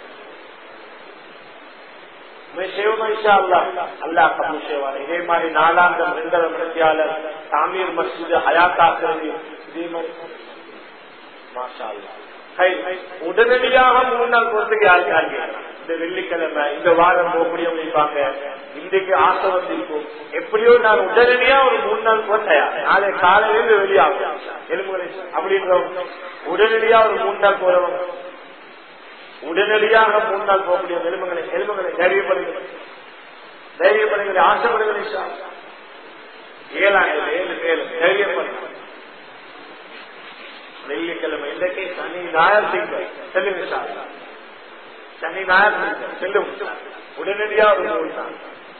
அல்லா கபூல் செய்வார் இதே மாதிரி நாலாந்தம் ரெண்டரை மணித்தியாளர் தாமீர் மஸ்ஜித் ஹயாத்தாக்குறது இதே மாதிரி மாஷா அல்லா உடனடியாக மூணு நாள் போறதுக்கு யாருக்காங்க இந்த வெள்ளிக்கிழமை இந்த வாரம் போகக்கூடிய வைப்பாங்க இன்றைக்கு ஆசை வந்திருக்கும் எப்படியோ நான் உடனடியா ஒரு மூணு நாள் போட்டேன் நாளை காலையில இருந்து வெளியாகும் எலும்புகளை அப்படின்றவங்க உடனடியா ஒரு மூணு நாள் போறவங்க உடனடியாக முன்னால் போகக்கூடிய எலும்புகளை எலும்புகளை தைரியப்படுங்கள் தைரியப்படுங்களை ஆசைப்படுங்கள் இன்ஷா அல்லாஹ். ஏழாண்டு ஏழு ஏழு தைரியப்படுங்கள் வெள்ளிக்கிழமை இன்றைக்கு சனி ஞாயிறு திங்கள் செல்லும் இன்ஷா அல்லாஹ். சனி ஞாயிறு திங்கள் செல்லும் உடனடியா ஒரு நூல் தான்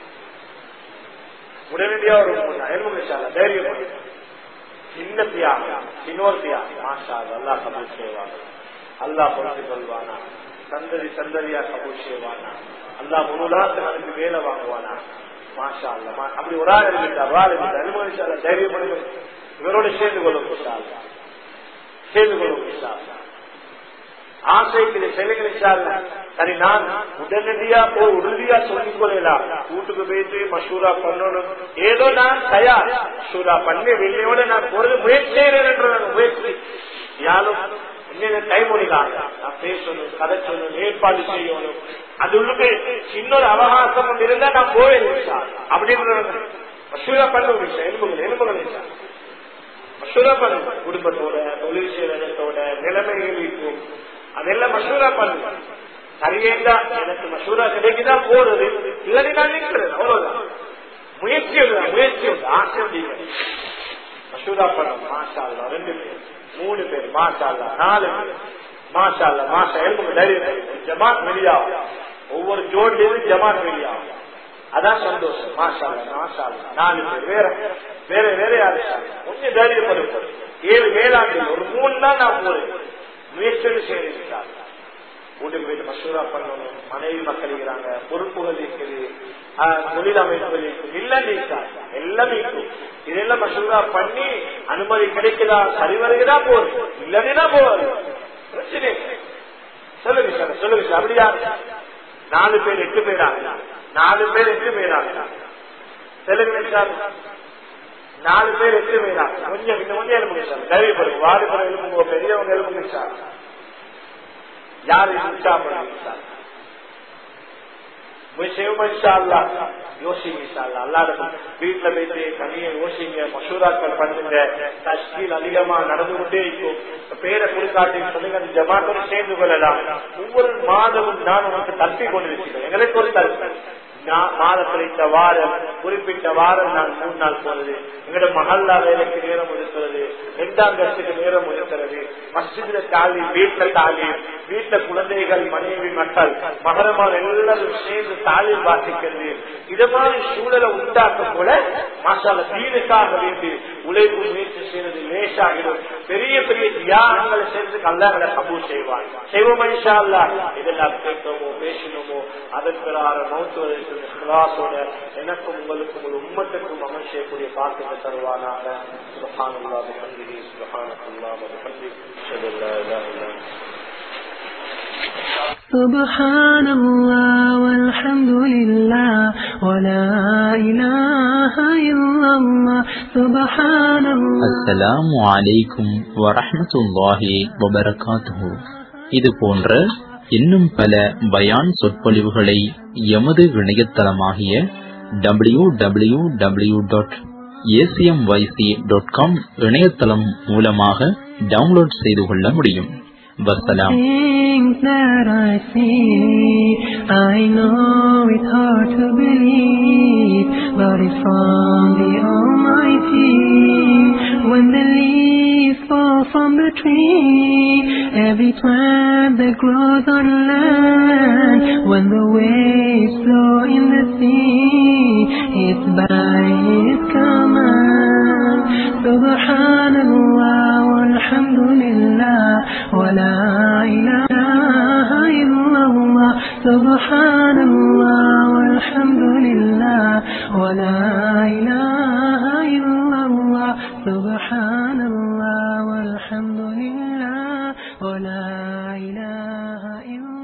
உடனடியா ஒரு நூல் தான் எலும்பு இன்ஷா அல்லாஹ். தைரியப்படுங்கள் சின்ன தியாகம் இன்னொரு தியாகம் மாஷா அல்லாஹ் கபூல் செய்வாங்க அல்லாஹ் பொறுத்து கொள்வானா சந்ததி சந்ததியா கபூல் செய்வானா அல்லாஹ் முழுதாசனுக்கு வேலை வாங்குவானா மாஷா அல்லா அப்படி ஒரு ஆள் இருக்கிட்டார் ஒரு ஆள் இருக்கிட்டார் அனுமதிச்சால தைரியப்படுங்க இவரோட சேர்ந்து கொள்ளும் இன்ஷா அல்லாஹ். சேர்ந்து கொள்ளும் இன்ஷா அல்லாஹ். ஆசைக்கு செலவழிச்சால் சரி நான் உடனடியா போய் உறுதியா சொல்லிக் கொள்ளலாம் வீட்டுக்கு போயிட்டு மசூரா பண்ணணும் ஏதோ நான் தயார் மசூரா பண்ணி வெள்ளையோட நான் போறது முயற்சி செய்யறேன் என்ற நான் முயற்சி யாரும் என்னென்ன டைம் ஒடிக்காங்க நான் பேசணும் கதை சொல்லணும் ஏற்பாடு செய்யணும் அது உள்ளுக்கு சின்னொரு அவகாசம் ஒன்று இருந்தா நான் போயிருந்தேன் அப்படின்ற மசூரா பண்ண ஒரு விஷயம் எலும்புகள் எலும்புகள் விஷயம் மசூரா பண்ணுங்க குடும்பத்தோட தொழில் செய்வதோட நிலைமைகள் இருக்கும் அதெல்லாம் மசூரா பண்ணுங்க சரியா எனக்கு மசூரா கிடைக்குதா போறது இல்லாட்டி நான் நிற்கிறேன் அவ்வளவுதான் முயற்சி இல்லை முயற்சி உண்டு ஆசை இல்லை மசூரா பண்ணுங்க மாஷா அல்லா ரெண்டு பேர் மூணு பேர் மாஷா அல்லா நாலு பேர் மாஷா அல்லா மாஷா எனக்கு தைரியம் ஜமாத் வெளியாகும் ஒவ்வொரு ஜோடியிலும் ஜமாத் வெளியாகும் அதான் சந்தோஷம் மாஷா அல்லா மாஷா அல்லா நாலு பேர் வேற வேற வேற யாரு கொஞ்சம் தைரியப்படுத்த ஏழு வேளாண்மை ஒரு மூணு தான் நான் போறேன் முயற்சி செய்திருக்கிறார் வீட்டுக்கு போயிட்டு மசூரா பண்ணணும் மனைவி மக்கள் இருக்கிறாங்க பொறுப்புகள் இருக்குது ஆஹ், தொழில் அமைப்புகள் இருக்குது எல்லாம் நீக்காது எல்லாம் நீக்கும் இதெல்லாம் மசூரா பண்ணி அனுமதி கிடைக்குதா சரி வருகிறதா போகுது இல்லைன்னா போகுது பிரச்சனை இல்லை. சொல்லுங்க சார் சொல்லுங்க சார் அப்படியா நாலு பேர் எட்டு பேராங்க நாலு பேர் எட்டு பேராங்க சொல்லுங்க சார் நாலு பேர் எட்டு பேராங்க கொஞ்சம் இந்த கொஞ்சம் எழுப்புங்க சார் தைரியப்படுங்க வாலிபர் எழுப்புங்க பெரியவங்க எழுப்புங்க சார் யாரு உற்சாகப்படுங்க சார் வீட்டுல போயிட்டு தனியை யோசிங்க மசூராக்கள் பண்ணுங்க தஷ்கீல் அதிகமா நடந்து கொண்டே இருக்கும் பேரை கொடுக்காட்டி சொல்லுங்க அந்த ஜமாத்தோடு சேர்ந்து கொள்ளலாம் ஒவ்வொரு மாதமும் நான் உனக்கு தப்பி கொண்டிருக்கிறேன் எங்களுக்கு ஒரு தருப்பு மாதத்தில் இந்த வாரம் குறிப்பிட்ட வாரம் நான் மூணு நாள் போறது எங்களோட மகல்லா வேலைக்கு நேரம் ஒதுக்கிறது ரெண்டாம் கட்சிக்கு நேரம் ஒதுக்கிறது மஸ்ஜித்ல தாலி வீட்டுல தாலி வீட்டுல குழந்தைகள் மனைவி மக்கள் மகரமான எல்லாரும் சேர்ந்து தாலி வாசிக்கிறது இது மாதிரி சூழலை உண்டாக்க கூட மாசால தீனுக்காக வேண்டி உழைப்பு முயற்சி செய்வது லேசாகிடும் பெரிய பெரிய தியாகங்களை சேர்ந்து கல்லாங்களை கபூர் செய்வார் செய்வோம் இன்ஷா அல்லாஹ் இதெல்லாம் கேட்கணுமோ பேசணுமோ அதன் பிறார மௌத்துவதற்கு கிளாஸோட எனக்கும் உங்களுக்கும் ஒரு உம்மத்துக்கும் அமல் செய்யக்கூடிய பாக்கியத்தை தருவானாக சுபஹானல்லா பிஹம்திஹி சுபஹானல்லா பிஹம்திஹி அஷ்ஹது அல்லா இலாஹா இல்லா அன்ஹு سبحان الله والحمد لله ولا إله إلا الله سبحان الله அஸ்ஸலாமு அலைக்கும் வரஹ்மத்துல்லாஹி வபரகாத்துஹு இது போன்ற இன்னும் பல பயான் சொற்பொழிவுகளை எமது இணையதளமாகிய W W W dot ACMYC dot com இணையதளம் மூலமாக டவுன்லோட் செய்து கொள்ள முடியும் வசலாம் Things that I see, I know it's hard to believe, but it's from the Almighty. When the leaves fall from the tree, every plant that grows on land, when the waves flow in the sea, it's by His command. Subhanallah walhamdulillah wa la ilaha illallah. Subhanallah walhamdulillah wa la ilaha illallah. Subhanallah walhamdulillah wa la ilaha illallah.